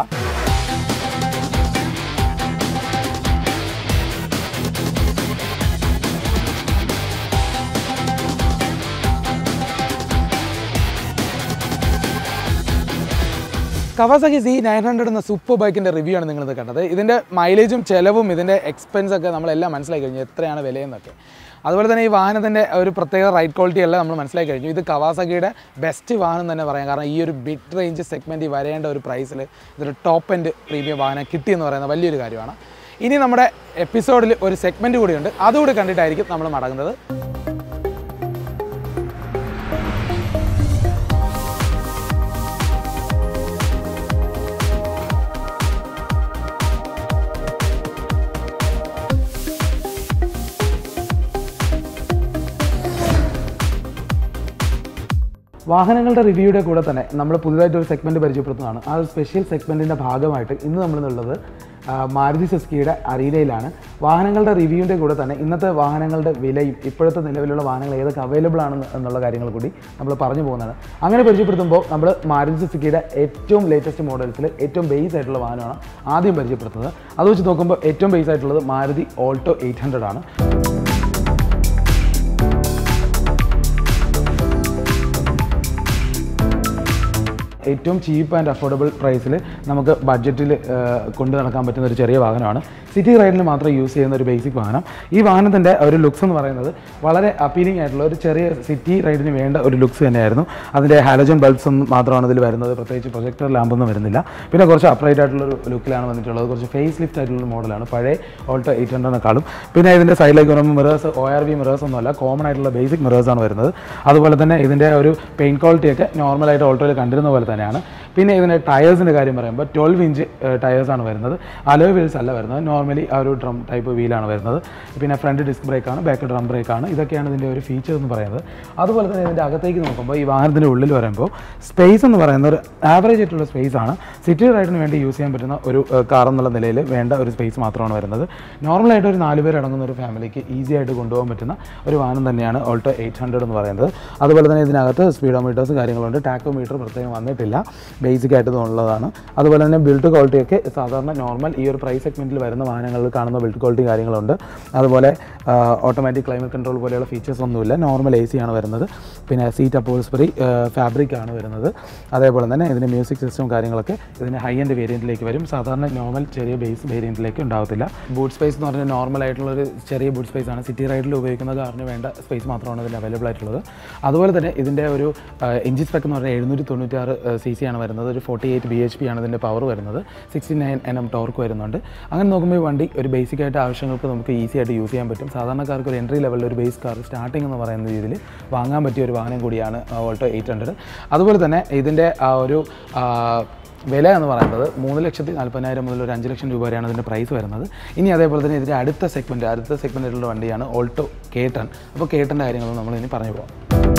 കവാസക്കി സി നയൻ ഹൺഡ്രഡ് എന്ന സൂപ്പർ ബൈക്കിൻ്റെ റിവ്യൂ ആണ് നിങ്ങളിത് കണ്ടത് ഇതിൻ്റെ മൈലേജും ചിലവും ഇതിൻ്റെ എക്സ്പെൻസ് ഒക്കെ നമ്മളെല്ലാം മനസ്സിലാക്കി കഴിഞ്ഞു എത്രയാണ് വിലയെന്നൊക്കെ അതുപോലെ തന്നെ ഈ വാഹനത്തിൻ്റെ ഒരു പ്രത്യേക റൈഡ് ക്വാളിറ്റി എല്ലാം നമ്മൾ മനസ്സിലാക്കി കഴിഞ്ഞു ഇത് കവാസക്കിയുടെ ബെസ്റ്റ് വാഹനം തന്നെ പറയാം കാരണം ഈ ഒരു ബിഡ് റേഞ്ച് സെഗ്മെൻറ്റിൽ വരേണ്ട ഒരു പ്രൈസിൽ ഇതൊരു ടോപ്പ് എൻഡ് പ്രീമിയം വാഹനം കിട്ടിയെന്ന് പറയുന്ന വലിയൊരു കാര്യമാണ് ഇനി നമ്മുടെ എപ്പിസോഡിൽ ഒരു സെഗ്മെൻറ്റ് കൂടിയുണ്ട് അതുകൂടി കണ്ടിട്ടായിരിക്കും നമ്മൾ മടങ്ങുന്നത് വാഹനങ്ങളുടെ റിവ്യൂയുടെ കൂടെ തന്നെ നമ്മൾ പുതുതായിട്ട് ഒരു സെഗ്മെൻറ്റ് പരിചയപ്പെടുത്തുന്നതാണ് ആ ഒരു സ്പെഷ്യൽ സെഗ്മെൻറ്റിൻ്റെ ഭാഗമായിട്ട് ഇന്ന് നമ്മളുള്ളത് ആ, മാരുതി സുസ്കിയുടെ അരീനയിലാണ് വാഹനങ്ങളുടെ റിവ്യൂവിൻ്റെ കൂടെ തന്നെ ഇന്നത്തെ വാഹനങ്ങളുടെ വിലയും ഇപ്പോഴത്തെ നിലവിലുള്ള വാഹനങ്ങൾ ഏതൊക്കെ അവൈലബിൾ ആണ് എന്നുള്ള കാര്യങ്ങൾ കൂടി നമ്മൾ പറഞ്ഞു പോകുന്നതാണ് അങ്ങനെ പരിചയപ്പെടുത്തുമ്പോൾ നമ്മൾ മാരുതി സുസുക്കിയുടെ ഏറ്റവും ലേറ്റസ്റ്റ് മോഡൽസിൽ ഏറ്റവും ബേസ് ആയിട്ടുള്ള വാഹനമാണ് ആദ്യം പരിചയപ്പെടുത്തുന്നത് അത് വെച്ച് നോക്കുമ്പോൾ ഏറ്റവും ബേസ് ആയിട്ടുള്ളത് മാരുതി ഓൾട്ടോ എയ്റ്റ് ഹൺഡ്രഡ് ആണ് ഏറ്റവും ചീപ്പ് ആൻഡ് അഫോർഡബിൾ പ്രൈസിൽ നമുക്ക് ബഡ്ജറ്റിൽ കൊണ്ടു നടക്കാൻ പറ്റുന്ന ഒരു ചെറിയ വാഹനമാണ് സിറ്റി റൈഡിൽ മാത്രം യൂസ് ചെയ്യുന്ന ഒരു ബേസിക് വാഹനം ഈ വാഹനത്തിൻ്റെ ഒരു ലുക്സ് എന്ന് പറയുന്നത് വളരെ അപ്പീലിംഗ് ആയിട്ടുള്ള ഒരു ചെറിയ സിറ്റി റൈഡിന് വേണ്ട ഒരു ലുക്സ് തന്നെയായിരുന്നു അതിൻ്റെ ഹാലജൻ ബൾബ്സ് ഒന്നും മാത്രമാണ് ഇതിൽ വരുന്നത് പ്രത്യേകിച്ച് പ്രൊജക്ടർ ലാമ്പൊന്നും വരുന്നില്ല പിന്നെ കുറച്ച് അപ്രൈറ്റ് ആയിട്ടുള്ള ഒരു ലുക്കിലാണ് വന്നിട്ടുള്ളത് കുറച്ച് ഫേസ് ലിഫ്റ്റ് ആയിട്ടുള്ള മോഡലാണ് പഴയ ഓൾട്ടോ എയ്റ്റ് ഹൺഡ്രഡിനെക്കാളും പിന്നെ ഇതിൻ്റെ സൈഡിലേക്ക് വരുമ്പോൾ mirrors O R V mirrors ഒന്നുമല്ല കോമൺ ആയിട്ടുള്ള ബേസിക് മിറേഴ്സാണ് വരുന്നത് അതുപോലെ തന്നെ ഇതിൻ്റെ ഒരു പെയിൻ ക്വാളിറ്റിയൊക്കെ നോർമലായിട്ട് ഓൾട്ടോയിൽ കണ്ടിരുന്ന പോലെ തന്നെയാണ് പിന്നെ ഇതിൻ്റെ ടയേഴ്സിൻ്റെ കാര്യം പറയുമ്പോൾ ട്വൽവ് ഇഞ്ച് ടയേഴ്സാണ് വരുന്നത് അലോയ് വീൽസ് അല്ല വരുന്നത് നോർമലി ആ ഒരു ഡ്രം ടൈപ്പ് വീലാണ് വരുന്നത് പിന്നെ ഫ്രണ്ട് ഡിസ്ക് ബ്രേക്കാണ് ബാക്ക് ഡ്രം ബ്രേക്കാണ് ഇതൊക്കെയാണ് ഇതിൻ്റെ ഒരു ഫീച്ചർ എന്ന് പറയുന്നത് അതുപോലെ തന്നെ ഇതിൻ്റെ അകത്തേക്ക് നോക്കുമ്പോൾ ഈ വാഹനത്തിൻ്റെ ഉള്ളിൽ വരുമ്പോൾ സ്പേസ് എന്ന് പറയുന്ന ഒരു ആവറേജ് ആയിട്ടുള്ള സ്പേസ് ആണ് സിറ്റി റൈഡിന് വേണ്ടി യൂസ് ചെയ്യാൻ പറ്റുന്ന ഒരു കാർ എന്നുള്ള നിലയിൽ വേണ്ട ഒരു സ്പേസ് മാത്രമാണ് വരുന്നത് നോർമലായിട്ട് ഒരു നാല് പേർ അടങ്ങുന്ന ഒരു ഫാമിലിക്ക് ഈസി ആയിട്ട് കൊണ്ടുപോകാൻ പറ്റുന്ന ഒരു വാഹനം തന്നെയാണ് ഓൾട്ടോ എയ്റ്റ് ഹൺഡ്രഡ് എന്ന് പറയുന്നത് അതുപോലെ തന്നെ ഇതിനകത്ത് സ്പീഡോമീറ്റേഴ്സ് കാര്യങ്ങളുണ്ട് ടാക്കോമീറ്റർ പ്രത്യേകം വന്നിട്ടില്ല ബേസിക് ആയിട്ട് ഉള്ളതാണ് അതുപോലെ തന്നെ ബിൽഡ് ക്വാളിറ്റിയൊക്കെ സാധാരണ നോർമൽ ഈ ഒരു പ്രൈസ് സെഗ്മെൻറ്റിൽ വരുന്ന വാഹനങ്ങളിൽ കാണുന്ന ബിൽഡ് ക്വാളിറ്റി കാര്യങ്ങളുണ്ട് അതുപോലെ ഓട്ടോമാറ്റിക് ക്ലൈമറ്റ് കൺട്രോൾ പോലെയുള്ള ഫീച്ചേഴ്സ് ഒന്നുമില്ല നോർമൽ എ സി ആണ് വരുന്നത് പിന്നെ സീറ്റ് അപ്പോൾസ്പറി ഫാബ്രിക് ആണ് വരുന്നത് അതേപോലെ തന്നെ ഇതിൻ്റെ മ്യൂസിക് സിസ്റ്റം കാര്യങ്ങളൊക്കെ ഇതിൻ്റെ ഹൈ എൻഡ് വേരിയൻറ്റിലേക്ക് വരും സാധാരണ നോർമൽ ചെറിയ ബേസ് വേരിയൻറ്റിലേക്ക് ഉണ്ടാകത്തില്ല ബൂട്ട് സ്പേസ് എന്ന് പറഞ്ഞാൽ നോർമൽ ആയിട്ടുള്ള ഒരു ചെറിയ ബൂട്ട് സ്പേസ് ആണ് സിറ്റി റൈഡിൽ ഉപയോഗിക്കുന്ന കാറിന് വേണ്ട സ്പേസ് മാത്രമാണ് ഇതിൽ അവൈലബിൾ ആയിട്ടുള്ളത് അതുപോലെ തന്നെ ഇതിൻ്റെ ഒരു എഞ്ചിൻ സ്പെക്ക് എന്ന് പറഞ്ഞാൽ എഴുന്നൂറ്റി തൊണ്ണൂറ്റാറ് സി സി ആണ് വരുന്നത് വരുന്നത് ഒരു forty eight B H P ആണ് ഇതിൻ്റെ പവർ വരുന്നത് sixty nine N M torque വരുന്നുണ്ട് അങ്ങനെ നോക്കുമ്പോൾ ഈ വണ്ടി ഒരു ബേസിക് ആയിട്ട് ആവശ്യങ്ങൾക്ക് നമുക്ക് ഈസി ആയിട്ട് യൂസ് ചെയ്യാൻ പറ്റും സാധാരണക്കാർക്ക് ഒരു എൻട്രി ലെവലിൽ ഒരു ബേസ് കാർ സ്റ്റാർട്ടിംഗ് എന്ന് പറയുന്ന രീതിയിൽ വാങ്ങാൻ പറ്റിയ ഒരു വാഹനം കൂടിയാണ് ഓൾട്ടോ എയ്റ്റ് ഹൺഡ്രഡ് അതുപോലെ തന്നെ ഇതിൻ്റെ ആ ഒരു ആ, വില എന്ന് പറയുന്നത് മൂന്ന് ലക്ഷത്തി നാൽപ്പതിനായിരം മുതൽ ഒരു അഞ്ച് ലക്ഷം രൂപ വരെയാണ് ഇതിൻ്റെ പ്രൈസ് വരുന്നത് ഇനി അതേപോലെ തന്നെ ഇതിൻ്റെ അടുത്ത സെഗ്മെൻറ്റ് അടുത്ത സെഗ്മെൻറ്റിലുള്ള വണ്ടിയാണ് ഓൾട്ടോ കേട്ടൺ അപ്പോൾ കേട്ടൻ്റെ കാര്യങ്ങൾ നമ്മൾ ഇനി പറഞ്ഞു പോകാം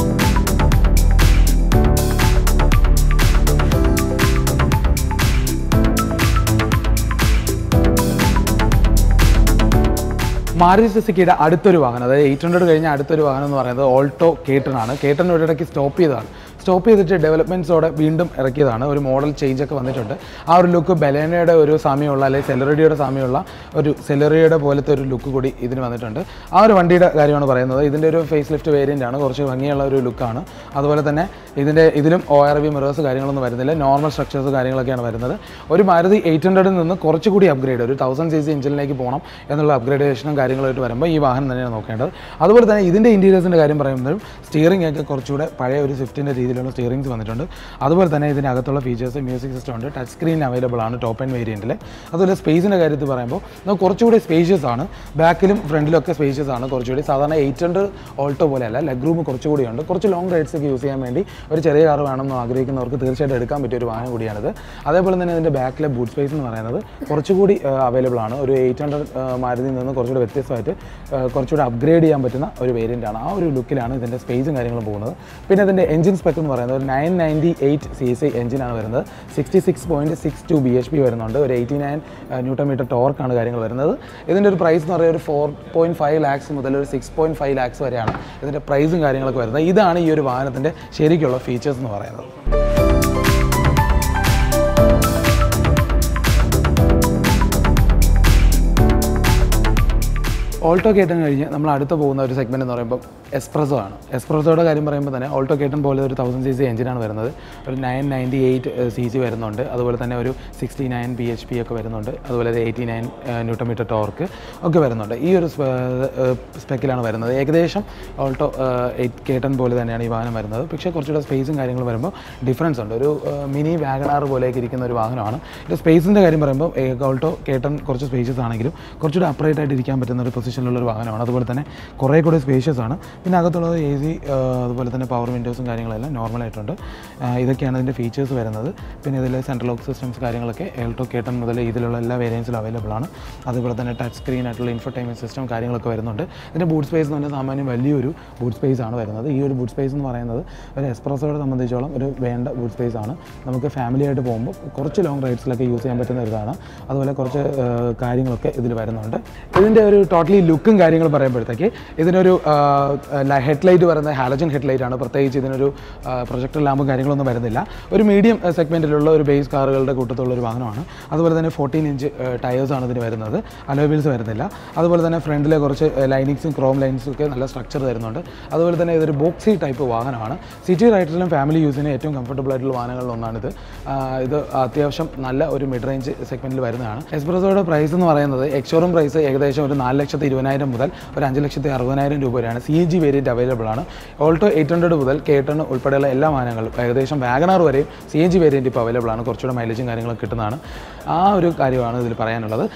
മാരുതി സുസുക്കിയുടെ അടുത്തൊരു വാഹനം അതായത് എയ്റ്റ് ഹൺഡ്രഡ് കഴിഞ്ഞ അടുത്തൊരു വാഹനം എന്ന് പറയുന്നത് ഓൾട്ടോ കേട്ടൺ ആണ് കേട്ടൺ ഒരിടയ്ക്ക് സ്റ്റോപ്പ് ചെയ്തതാണ് സ്റ്റോപ്പ് ചെയ്തിട്ട് ഡെവലപ്മെൻറ്റ്സോടെ വീണ്ടും ഇറക്കിയതാണ് ഒരു മോഡൽ ചേഞ്ച് ഒക്കെ വന്നിട്ടുണ്ട് ആ ഒരു ലുക്ക് ബലേനയുടെ ഒരു സാമ്യമുള്ള അല്ലെങ്കിൽ സെലറിയുടെ സാമ്യമുള്ള ഒരു സെലറിയുടെ പോലത്തെ ഒരു ലുക്ക് കൂടി ഇതിന് വന്നിട്ടുണ്ട് ആ ഒരു വണ്ടിയുടെ കാര്യമാണ് പറയുന്നത് ഇതിൻ്റെ ഒരു ഫേസ് ലിഫ്റ്റ് വേരിയൻ്റ് ആണ് കുറച്ച് ഭംഗിയുള്ള ഒരു ലുക്കാണ് അതുപോലെ തന്നെ ഇതിൻ്റെ ഇതിലും ഒ ആർ വി മിറേഴ്സ് കാര്യങ്ങളൊന്നും വരുന്നില്ല നോർമൽ സ്ട്രക്ചേഴ്സ് കാര്യങ്ങളൊക്കെയാണ് വരുന്നത് ഒരു മാരുതി എയ്റ്റ് ഹൺഡ്രഡിൽ നിന്ന് കുറച്ചുകൂടി അപ്ഗ്രേഡ് ഒരു തൗസൻഡ് സി സി എഞ്ചിനിലേക്ക് പോകണം എന്നുള്ള അപ്ഗ്രേഡേഷനും കാര്യങ്ങളായിട്ട് വരുമ്പോൾ ഈ വാഹനം തന്നെയാണ് നോക്കേണ്ടത് അതുപോലെ തന്നെ ഇതിൻ്റെ ഇൻറ്റീരിയേഴ്സിൻ്റെ കാര്യം പറയുമ്പോഴും സ്റ്റിയറിംഗ് ഒക്കെ കുറച്ചുകൂടെ പഴയ ഒരു സ്വിഫ്റ്റിൻ്റെ രീതിയിലുള്ള സ്റ്റിയറിംഗ്സ് വന്നിട്ടുണ്ട് അതുപോലെ തന്നെ ഇതിനകത്തുള്ള ഫീച്ചേഴ്സ് മ്യൂസിക് സിസ്റ്റം ഉണ്ട് ടച്ച് സ്ക്രീൻ അവൈലബിൾ ആണ് ടോപ്പ് ആൻഡ് വേരിയൻറ്റിൽ അതുപോലെ സ്പേസിൻ്റെ കാര്യത്തിൽ പറയുമ്പോൾ നമുക്ക് കുറച്ചുകൂടി സ്പേഷ്യസ് ആണ് ബാക്കിലും ഫ്രണ്ടിലും ഒക്കെ സ്പേഷ്യസ് ആണ് കുറച്ചുകൂടി സാധാരണ എയ്റ്റ് ഹൺഡ്രഡ് ഓൾട്ടോ പോലെയല്ല ലെഗ് റൂം കുറച്ചുകൂടി ഉണ്ട് കുറച്ച് ലോങ് റൈഡ്സ് ഒക്കെ യൂസ് ചെയ്യാൻ വേണ്ടി ഒരു ചെറിയ കാർ വേണമെന്ന് ആഗ്രഹിക്കുന്നവർക്ക് തീർച്ചയായിട്ടും എടുക്കാൻ പറ്റിയ ഒരു വാഹനം കൂടിയാണിത് അതേപോലെ തന്നെ ഇതിൻ്റെ ബാക്കിലെ ബൂട്ട് സ്പേസ് എന്ന് പറയുന്നത് കുറച്ചുകൂടി അവൈലബിൾ ആണ് ഒരു എയ്റ്റ് ഹൺഡ്രഡ് മാരുതിയിൽ നിന്ന് കുറച്ചുകൂടി വ്യത്യസ്തമായിട്ട് ആ, കുറച്ചുകൂടി അപ്ഗ്രേഡ് ചെയ്യാൻ പറ്റുന്ന ഒരു വേരിയൻ്റ് ആണ് ആ ഒരു ലുക്കിലാണ് ഇതിൻ്റെ സ്പേസും കാര്യങ്ങളും പോകുന്നത് പിന്നെ ഇതിൻ്റെ എഞ്ചിൻ സ്പെക്ക് എന്ന് പറയുന്നത് ഒരു nine ninety eight C C എഞ്ചിനാണ് വരുന്നത് sixty six point six two B H P വരുന്നുണ്ട് ഒരു എയ്റ്റി നയൻ ന്യൂട്ടൺ മീറ്റർ ടോർക്കാണ് കാര്യങ്ങൾ വരുന്നത് ഇതിൻ്റെ ഒരു പ്രൈസ് എന്ന് പറയുന്നത് ഒരു ഫോർ പോയിൻറ്റ് ഫൈവ് ലാക്സ് മുതൽ ഒരു സിക്സ് പോയിൻറ്റ് ഫൈവ് ലാക്സ് വരെയാണ് ഇതിൻ്റെ പ്രൈസും കാര്യങ്ങളൊക്കെ വരുന്നത് ഇതാണ് ഈ ഒരു വാഹനത്തിൻ്റെ ശരിക്കുള്ള ഫീച്ചേഴ്സ് എന്ന് പറയുന്നത് ഓൾട്ടോ കേട്ടൻ കഴിഞ്ഞ് നമ്മൾ അടുത്ത് പോകുന്ന ഒരു സെഗ്മെൻറ്റ് എന്ന് പറയുമ്പോൾ എസ്പ്രസോ ആണ് എസ്പ്രസോയുടെ കാര്യം പറയുമ്പോൾ തന്നെ ഓൾട്ടോ കേട്ടൻ പോലെ ഒരു തൗസൻഡ് സി സി എഞ്ചിനാണ് വരുന്നത് ഒരു nine ninety eight C C വരുന്നുണ്ട് അതുപോലെ തന്നെ ഒരു sixty nine B H P ഒക്കെ വരുന്നുണ്ട് അതുപോലെ eighty nine newton metre torque ഒക്കെ വരുന്നുണ്ട് ഈ ഒരു സ്പെക്കിലാണ് വരുന്നത് ഏകദേശം ഓൾട്ടോ എയ്റ്റ് കേട്ടൻ പോലെ തന്നെയാണ് ഈ വാഹനം വരുന്നത് പക്ഷേ കുറച്ചുകൂടെ സ്പേസും കാര്യങ്ങളും വരുമ്പോൾ ഡിഫറൻസ് ഉണ്ട് ഒരു മിനി വാഗണാർ പോലെയൊക്കെ ഇരിക്കുന്ന ഒരു വാഹനമാണ് ഇത് സ്പേസിൻ്റെ കാര്യം പറയുമ്പോൾ ഓൾട്ടോ കേട്ടൻ കുറച്ച് സ്പേഷ്യസ് ആണെങ്കിലും കുറച്ചുകൂടെ അപ്രൈറ്റ് ആയിട്ട് ഇരിക്കാൻ പറ്റുന്ന ഒരു പൊസിഷനിലുള്ള ഒരു വാഹനമാണ് അതുപോലെ തന്നെ കുറേ കൂടി സ്പേഷ്യസ് ആണ് പിന്നെ അകത്തുള്ളത് എ സി അതുപോലെ തന്നെ പവർ വിൻഡോസും കാര്യങ്ങളെല്ലാം normal ആയിട്ടുണ്ട് ആ, ഇതൊക്കെയാണ് ഇതിൻ്റെ ഫീച്ചേഴ്സ് വരുന്നത് പിന്നെ ഇതിൽ സെൻട്രൽ ലോക്ക് സിസ്റ്റംസ് കാര്യങ്ങളൊക്കെ എൽട്ടോ കേട്ടൺ മുതൽ ഇതിലുള്ള എല്ലാ വേരിയൻസിലും അവൈലബിൾ ആണ് അതുപോലെ തന്നെ ടച്ച് സ്ക്രീൻ ആയിട്ടുള്ള ഇൻഫർടൈൻമെൻറ്റ് സിസ്റ്റം കാര്യങ്ങളൊക്കെ വരുന്നുണ്ട് ഇതിൻ്റെ ബൂട്ട് സ്പേസ് എന്ന് പറഞ്ഞാൽ സാമാന്യം വലിയൊരു ബൂട്ട് സ്പേസ് ആണ് വരുന്നത് ഈ ഒരു ബൂട്ട് സ്പേസ് എന്ന് പറയുന്നത് ഒരു എക്സ്പ്രസോയെ സംബന്ധിച്ചോളം ഒരു വേണ്ട ബൂട്ട് സ്പേസ് ആണ് നമുക്ക് ഫാമിലി ആയിട്ട് പോകുമ്പോൾ കുറച്ച് ലോങ് റൈഡ്സിലൊക്കെ യൂസ് ചെയ്യാൻ പറ്റുന്ന ഒരു ഇതാണ് അതുപോലെ കുറച്ച് ആ, കാര്യങ്ങളൊക്കെ ഇതിൽ വരുന്നുണ്ട് ഇതിൻ്റെ ഒരു ടോട്ടലി ലുക്കും കാര്യങ്ങളും പറയുമ്പോഴത്തേക്ക് ഇതിനൊരു ഹെഡ്ലൈറ്റ് പറയുന്നത് ഹാലജൻ ഹെഡ്ലൈറ്റ് ആണ് പ്രത്യേകിച്ച് ഇതിനൊരു പ്രൊജക്ടർ ലാമ്പും കാര്യങ്ങളൊന്നും വരുന്നില്ല ഒരു മീഡിയം സെഗ്മെൻറ്റിലുള്ള ഒരു ബേസ് കാറുകളുടെ കൂട്ടത്തുള്ള ഒരു വാഹനമാണ് അതുപോലെ തന്നെ ഫോർട്ടീൻ ഇഞ്ച് ടയേഴ്സാണ് ഇതിന് വരുന്നത് അലോബിൽസ് വരുന്നില്ല അതുപോലെ തന്നെ ഫ്രണ്ടിലെ കുറച്ച് ലൈനിങ്സും ക്രോം ലൈൻസും ഒക്കെ നല്ല സ്ട്രക്ചർ തരുന്നുണ്ട് അതുപോലെ തന്നെ ഇതൊരു ബോക്സി ടൈപ്പ് വാഹനമാണ് സിറ്റി റൈഡറിലും ഫാമിലി യൂസിന് ഏറ്റവും കംഫർട്ടബിൾ ആയിട്ടുള്ള വാഹനങ്ങളിൽ ഒന്നാണിത് ആ, ഇത് അത്യാവശ്യം നല്ല ഒരു മിഡ് റേഞ്ച് സെഗ്മെൻറ്റിൽ വരുന്നതാണ് എക്സ്പ്രസോയുടെ പ്രൈസ് എന്ന് പറയുന്നത് എക്സോറും പ്രൈസ് ഏകദേശം ഒരു നാല് ലക്ഷത്തി ഇരുപതിനായിരം മുതൽ ഒരു അഞ്ച് ലക്ഷത്തി അറുപതിനായിരം രൂപ വരെയാണ് സി ജി വേരിയൻറ്റ് അവൈലബിൾ ആണ് ഓൾട്ടോ എയ്റ്റ് ഹൺഡ്രഡ് മുതൽ കേട്ടൺ ഉൾപ്പെടെയുള്ള എല്ലാ വാഹനങ്ങളും ഏകദേശം വാഗണാർ വരെയും സി എൻ ജി വേരിയൻറ്റ് ഇപ്പോൾ അവൈലബിൾ ആണ് കുറച്ചുകൂടെ മൈലേജും കാര്യങ്ങളൊക്കെ കിട്ടുന്നതാണ് ആ ഒരു കാര്യമാണ് ഇതിൽ പറയാനുള്ളത്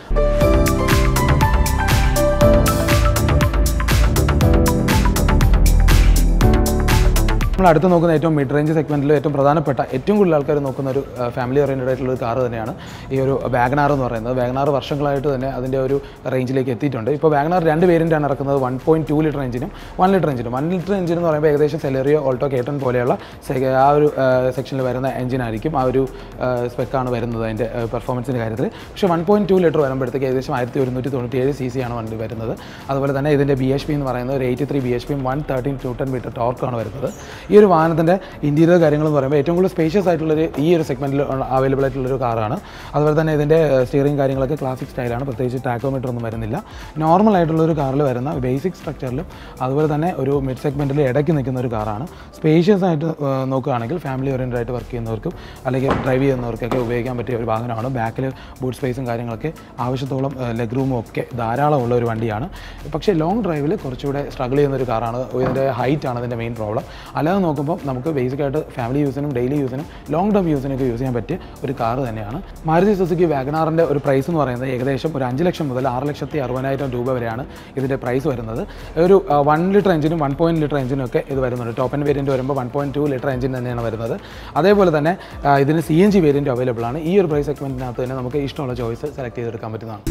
നമ്മൾ അടുത്ത് നോക്കുന്ന ഏറ്റവും മിഡ് റേഞ്ച് സെഗ്മെൻറ്റിൽ ഏറ്റവും പ്രധാനപ്പെട്ട ഏറ്റവും കൂടുതൽ ആൾക്കാർ നോക്കുന്ന ഒരു ഫാമിലി ഓറിയൻറ്റഡ് ആയിട്ടുള്ള ഒരു കാർ തന്നെയാണ് ഈ ഒരു വാഗനാർ എന്ന് പറയുന്നത് വാഗനാർ വർഷങ്ങളായിട്ട് തന്നെ അതിൻ്റെ ഒരു റേഞ്ചിലേക്ക് എത്തിയിട്ടുണ്ട് ഇപ്പോൾ വാഗനാർ രണ്ട് വേരിയൻ്റാണ് ഇറക്കുന്നത് വൺ പോയിൻറ്റ് ടു ലിറ്റർ എഞ്ചിനും വൺ ലിറ്റർ എഞ്ചിനും വൺ ലിറ്റർ എഞ്ചിൻ എന്ന് പറയുമ്പോൾ ഏകദേശം സെലറിയോ ഓൾട്ടോ കേട്ടൺ പോലെയുള്ള സെ- ആ ഒരു സെക്ഷനിൽ വരുന്ന എഞ്ചിനായിരിക്കും ആ ഒരു സ്പെക്കാണ് വരുന്നത് അതിൻ്റെ പെർഫോമൻസിൻ്റെ കാര്യത്തിൽ പക്ഷേ വൺ പോയിൻറ്റ് ടു ലിറ്റർ വരുമ്പോഴത്തേക്ക് ഏകദേശം ആയിരത്തി ഒരുന്നൂറ്റി തൊണ്ണൂറ്റി ഏഴ് സി സി ആണ് വണ്ടി വരുന്നത് അതുപോലെ തന്നെ ഇതിൻ്റെ ബി എച്ച് പി എന്ന് പറയുന്നത് ഒരു എയ്റ്റി ത്രീ ബി എച്ച് പിയും വൺ തേർട്ടീൻ ന്യൂട്ടൺ മീറ്റർ ടോർക്കാണ് വരുന്നത് ഈ ഒരു വാഹനത്തിൻ്റെ ഇൻറ്റീരിയർ കാര്യങ്ങൾ എന്ന് പറയുമ്പോൾ ഏറ്റവും കൂടുതൽ സ്പേഷ്യസ് ആയിട്ടുള്ളൊരു ഈ ഒരു സെഗ്മെൻറ്റിൽ അവൈലബിൾ ആയിട്ടുള്ളൊരു കാറാണ് അതുപോലെ തന്നെ ഇതിൻ്റെ സ്റ്റിയറിംഗ് കാര്യങ്ങളൊക്കെ ക്ലാസിക് സ്റ്റൈലാണ് പ്രത്യേകിച്ച് ടാക്കോമീറ്റർ ഒന്നും വരുന്നില്ല നോർമൽ ആയിട്ടുള്ള ഒരു കാറിൽ വരുന്ന ബേസിക് സ്ട്രക്ചറിലും അതുപോലെ തന്നെ ഒരു മിഡ് സെഗ്മെൻറ്റിൽ ഇടയ്ക്ക് നിൽക്കുന്ന ഒരു കാറാണ് സ്പേഷ്യസ് ആയിട്ട് ആ, നോക്കുകയാണെങ്കിൽ ഫാമിലി ഓറിയൻറ്റഡ് ആയിട്ട് വർക്ക് ചെയ്യുന്നവർക്കും അല്ലെങ്കിൽ ഡ്രൈവ് ചെയ്യുന്നവർക്കൊക്കെ ഉപയോഗിക്കാൻ പറ്റിയ ഒരു വാഹനമാണ് ബാക്കിൽ ബൂട്ട് സ്പേസും കാര്യങ്ങളൊക്കെ ആവശ്യത്തോളം ലെഗ് റൂമും ഒക്കെ ധാരാളം ഉള്ള ഒരു വണ്ടിയാണ് പക്ഷേ ലോങ് ഡ്രൈവിൽ കുറച്ചുകൂടെ സ്ട്രഗിൾ ചെയ്യുന്ന ഒരു കാറാണ് ഇതിൻ്റെ ഹൈറ്റ് ആണ് ഇതിൻ്റെ മെയിൻ പ്രോബ്ലം അല്ലാതെ വാഹനം നോക്കുമ്പോൾ നമുക്ക് ബേസിക്കായിട്ട് ഫാമിലി യൂസിനും ഡെയിലി യൂസിനും ലോങ് ടേം യൂസിനൊക്കെ യൂസ് ചെയ്യാൻ പറ്റിയ ഒരു കാർ തന്നെയാണ് മാരുതി സുസുക്കി വാഗനാറിൻ്റെ ഒരു പ്രൈസ് എന്ന് പറയുന്നത് ഏകദേശം ഒരു അഞ്ച് ലക്ഷം മുതൽ ആറ് ലക്ഷത്തി അറുപതിനായിരം രൂപ വരെയാണ് ഇതിൻ്റെ പ്രൈസ് വരുന്നത് ഒരു വൺ ലിറ്റർ എഞ്ചിനും വൺ പോയിൻറ്റ് ലിറ്റർ എഞ്ചിനും ഒക്കെ ഇത് വരുന്നുണ്ട് ടോപ്പ് എൻ വേരിയൻറ്റ് വരുമ്പോൾ one point two litre engine തന്നെയാണ് വരുന്നത് അതേപോലെ തന്നെ ആ, ഇതിന് C N G variant available ആണ് ഈ ഒരു പ്രൈസ് സെഗ്മെൻറ്റിനകത്ത് തന്നെ നമുക്ക് ഇഷ്ടമുള്ള ചോയ്സ് സെലക്ട് ചെയ്തെടുക്കാൻ പറ്റുന്നതാണ്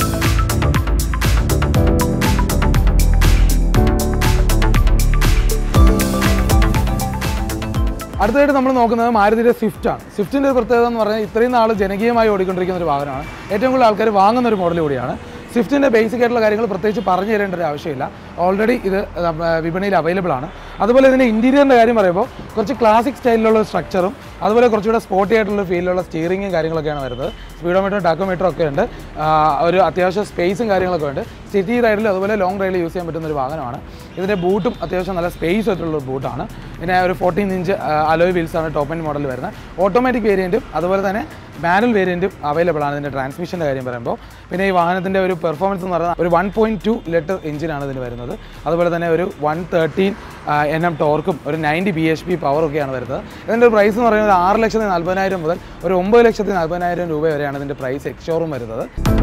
അടുത്തതായിട്ട് നമ്മൾ നോക്കുന്നത് മാരുതിയുടെ സ്വിഫ്റ്റ് ആണ് സ്വിഫ്റ്റിൻ്റെ ഒരു പ്രത്യേകത എന്ന് പറഞ്ഞാൽ ഇത്രയും നാൾ ജനകീയമായി ഓടിക്കൊണ്ടിരിക്കുന്ന ഒരു വാഹനമാണ് ഏറ്റവും കൂടുതൽ ആൾക്കാർ വാങ്ങുന്ന ഒരു മോഡൽ കൂടിയാണ് സ്വിഫ്റ്റിൻ്റെ ബേസിക് ആയിട്ടുള്ള കാര്യങ്ങൾ പ്രത്യേകിച്ച് പറഞ്ഞു തരേണ്ട ഒരു ആവശ്യമില്ല ഓൾറെഡി ഇത് നമ്മ- വിപണിയിൽ അവൈലബിൾ ആണ് അതുപോലെ ഇതിൻ്റെ ഇൻറ്റീരിയറിൻ്റെ കാര്യം പറയുമ്പോൾ കുറച്ച് ക്ലാസിക് സ്റ്റൈലിലുള്ള സ്ട്രക്ചറും അതുപോലെ കുറച്ചുകൂടെ സ്പോർട്ടി ആയിട്ടുള്ള ഫീലിലുള്ള സ്റ്റിയറിങ്ങും കാര്യങ്ങളൊക്കെയാണ് വരുന്നത് സ്പീഡോമീറ്ററും ടാക്കോമീറ്ററും ഒക്കെ ഉണ്ട് ആ, ഒരു അത്യാവശ്യം സ്പേസും കാര്യങ്ങളൊക്കെ ഉണ്ട് സിറ്റി റൈഡിൽ അതുപോലെ ലോങ് റൈഡിൽ യൂസ് ചെയ്യാൻ പറ്റുന്ന ഒരു വാഹനമാണ് ഇതിൻ്റെ ബൂട്ടും അത്യാവശ്യം നല്ല സ്പേസ് ആയിട്ടുള്ള ഒരു ബൂട്ടാണ് പിന്നെ ഒരു ഫോർട്ടീൻ ഇഞ്ച് അലോയ് വീൽസ് ആണ് ടോപ്പ് എൻഡ് മോഡൽ വരുന്നത് ഓട്ടോമാറ്റിക് വേരിയൻറ്റും അതുപോലെ തന്നെ മാനുവൽ വേരിയൻറ്റും അവൈലബിൾ ആണ് ഇതിൻ്റെ ട്രാൻസ്മിഷൻ്റെ കാര്യം പറയുമ്പോൾ പിന്നെ ഈ വാഹനത്തിൻ്റെ ഒരു പെർഫോമൻസ് എന്ന് പറയുന്നത് ഒരു വൺ പോയിൻറ്റ് ടു ലിറ്റർ എഞ്ചിനാണ് ഇതിന് വരുന്നത് അതുപോലെ തന്നെ ഒരു വൺ തേർട്ടീൻ എൻ എം ടോർക്കും ഒരു നയൻറ്റി ബി എച്ച് പി പവറൊക്കെയാണ് വരുന്നത് ഇതിൻ്റെ ഒരു പ്രൈസ് എന്ന് പറയുന്നത് ആറ് ലക്ഷത്തി നാൽപ്പതിനായിരം മുതൽ ഒരു ഒമ്പത് ലക്ഷത്തി നാൽപ്പതിനായിരം രൂപ വരെയാണ് ഇതിൻ്റെ പ്രൈസ് എക്സ്ഷോറും വരുന്നത്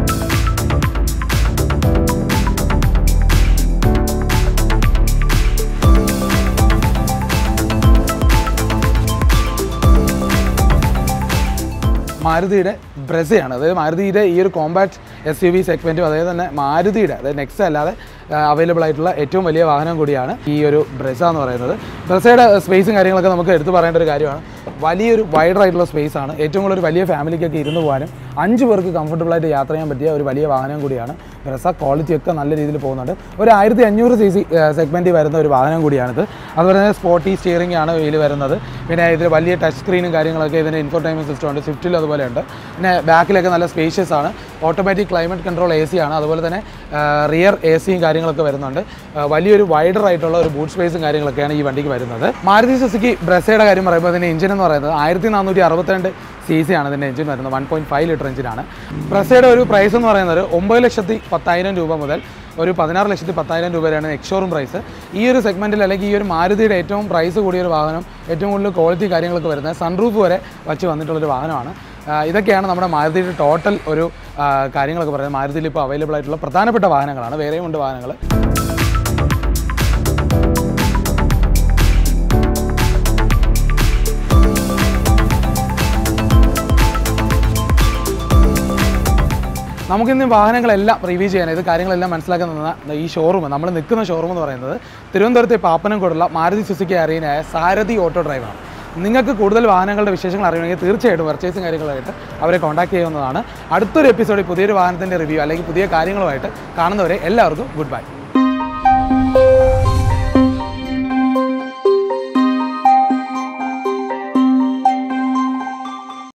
മാരുതിയുടെ ബ്രസയാണ് അതായത് മാരുതിയുടെ ഈ ഒരു കോമ്പാക്ട് എസ് യു വി സെഗ്മെൻറ്റും അതായത് തന്നെ മാരുതിയുടെ അതായത് നെക്സ്റ്റ് അല്ലാതെ അവൈലബിൾ ആയിട്ടുള്ള ഏറ്റവും വലിയ വാഹനം കൂടിയാണ് ഈ ഒരു ബ്രസ എന്ന് പറയുന്നത് ബ്രസയുടെ സ്പേസും കാര്യങ്ങളൊക്കെ നമുക്ക് എടുത്തു പറയേണ്ട ഒരു കാര്യമാണ് വലിയൊരു വൈഡർ ആയിട്ടുള്ള സ്പേസ് ആണ് ഏറ്റവും കൂടുതൽ ഒരു വലിയ ഫാമിലിക്കൊക്കെ ഇരുന്ന് പോകാനും അഞ്ച് പേർക്ക് കംഫർട്ടബിൾ ആയിട്ട് യാത്ര ചെയ്യാൻ പറ്റിയ ഒരു വലിയ വാഹനം കൂടിയാണ് ബ്രസ ക്വാളിറ്റി ഒക്കെ നല്ല രീതിയിൽ പോകുന്നുണ്ട് ഒരു ആയിരത്തി അഞ്ഞൂറ് സി സി സെഗ്മെൻറ്റിൽ വരുന്ന ഒരു വാഹനം കൂടിയാണിത് അതുപോലെ തന്നെ സ്പോർട്ടി സ്റ്റിയറിംഗ് ആണ് ഇതിൽ വരുന്നത് പിന്നെ ഇതിൽ വലിയ ടച്ച് സ്ക്രീനും കാര്യങ്ങളൊക്കെ ഇതിൻ്റെ ഇൻഫോർടൈൻമെൻറ്റ് സിസ്റ്റം ഉണ്ട് സ്വിഫ്റ്റിൽ അതുപോലെ ഉണ്ട് പിന്നെ ബാക്കിലൊക്കെ നല്ല സ്പേഷ്യസ് ആണ് automatic climate control A C ആണ് അതുപോലെ തന്നെ റിയർ എ സിയും കാര്യങ്ങളൊക്കെ വരുന്നുണ്ട് ആ, വലിയൊരു വൈഡർ ആയിട്ടുള്ള ഒരു ബൂട്ട് സ്പേസും കാര്യങ്ങളൊക്കെയാണ് ഈ വണ്ടിക്ക് വരുന്നത് മാരുതി സുസുക്കി ബ്രസയുടെ കാര്യം പറയുമ്പോൾ ഇതിൻ്റെ എഞ്ചിൻ എന്ന് പറയുന്നത് ആയിരത്തി നാനൂറ്റി അറുപത്തിരണ്ട് സി സി ആണ് ഇതിൻ്റെ എഞ്ചിൻ വരുന്നത് വൺ പോയിൻറ്റ് ഫൈവ് ലിറ്റർ എഞ്ചിനാണ് ബ്രസയുടെ ഒരു പ്രൈസ് എന്ന് പറയുന്നത് ഒമ്പത് ലക്ഷത്തി പത്തായിരം രൂപ മുതൽ ഒരു പതിനാറ് ലക്ഷത്തി പത്തായിരം രൂപ വരെയാണ് എക്സ്ഷോറും പ്രൈസ് ഈ ഒരു സെഗ്മെൻറ്റിൽ അല്ലെങ്കിൽ ഈ ഒരു മാരുതിയുടെ ഏറ്റവും പ്രൈസ് കൂടിയ ഒരു വാഹനം ഏറ്റവും കൂടുതൽ ക്വാളിറ്റി കാര്യങ്ങളൊക്കെ വരുന്നത് സൺറൂഫ് വരെ വച്ച് വന്നിട്ടുള്ളൊരു വാഹനമാണ് ആ, ഇതൊക്കെയാണ് നമ്മുടെ മാരുതിയുടെ ടോട്ടൽ ഒരു ആ, കാര്യങ്ങളൊക്കെ പറയുന്നത് മാരുതിയിൽ ഇപ്പോൾ അവൈലബിൾ ആയിട്ടുള്ള പ്രധാനപ്പെട്ട വാഹനങ്ങളാണ് വേറെയും ഉണ്ട് വാഹനങ്ങൾ നമുക്കിന്ന് വാഹനങ്ങളെല്ലാം റിവ്യൂ ചെയ്യാൻ ഇത് കാര്യങ്ങളെല്ലാം മനസ്സിലാക്കാൻ നിന്ന ഈ ഷോറൂം നമ്മൾ നിൽക്കുന്ന ഷോറൂം എന്ന് പറയുന്നത് തിരുവനന്തപുരത്തെ പാപ്പനംകോടുള്ള മാരുതി സുസുക്കി അറീനായ സാരഥി ഓട്ടോ ഡ്രൈവാണ് നിങ്ങൾക്ക് കൂടുതൽ വാഹനങ്ങളുടെ വിശേഷങ്ങൾ അറിയണമെങ്കിൽ തീർച്ചയായിട്ടും പർച്ചേസും കാര്യങ്ങളായിട്ട് അവരെ കോൺടാക്ട് ചെയ്യാവുന്നതാണ് അടുത്തൊരു എപ്പിസോഡിൽ പുതിയൊരു വാഹനത്തിൻ്റെ റിവ്യൂ അല്ലെങ്കിൽ പുതിയ കാര്യങ്ങളുമായിട്ട് കാണുന്നവരെ എല്ലാവർക്കും ഗുഡ് ബൈ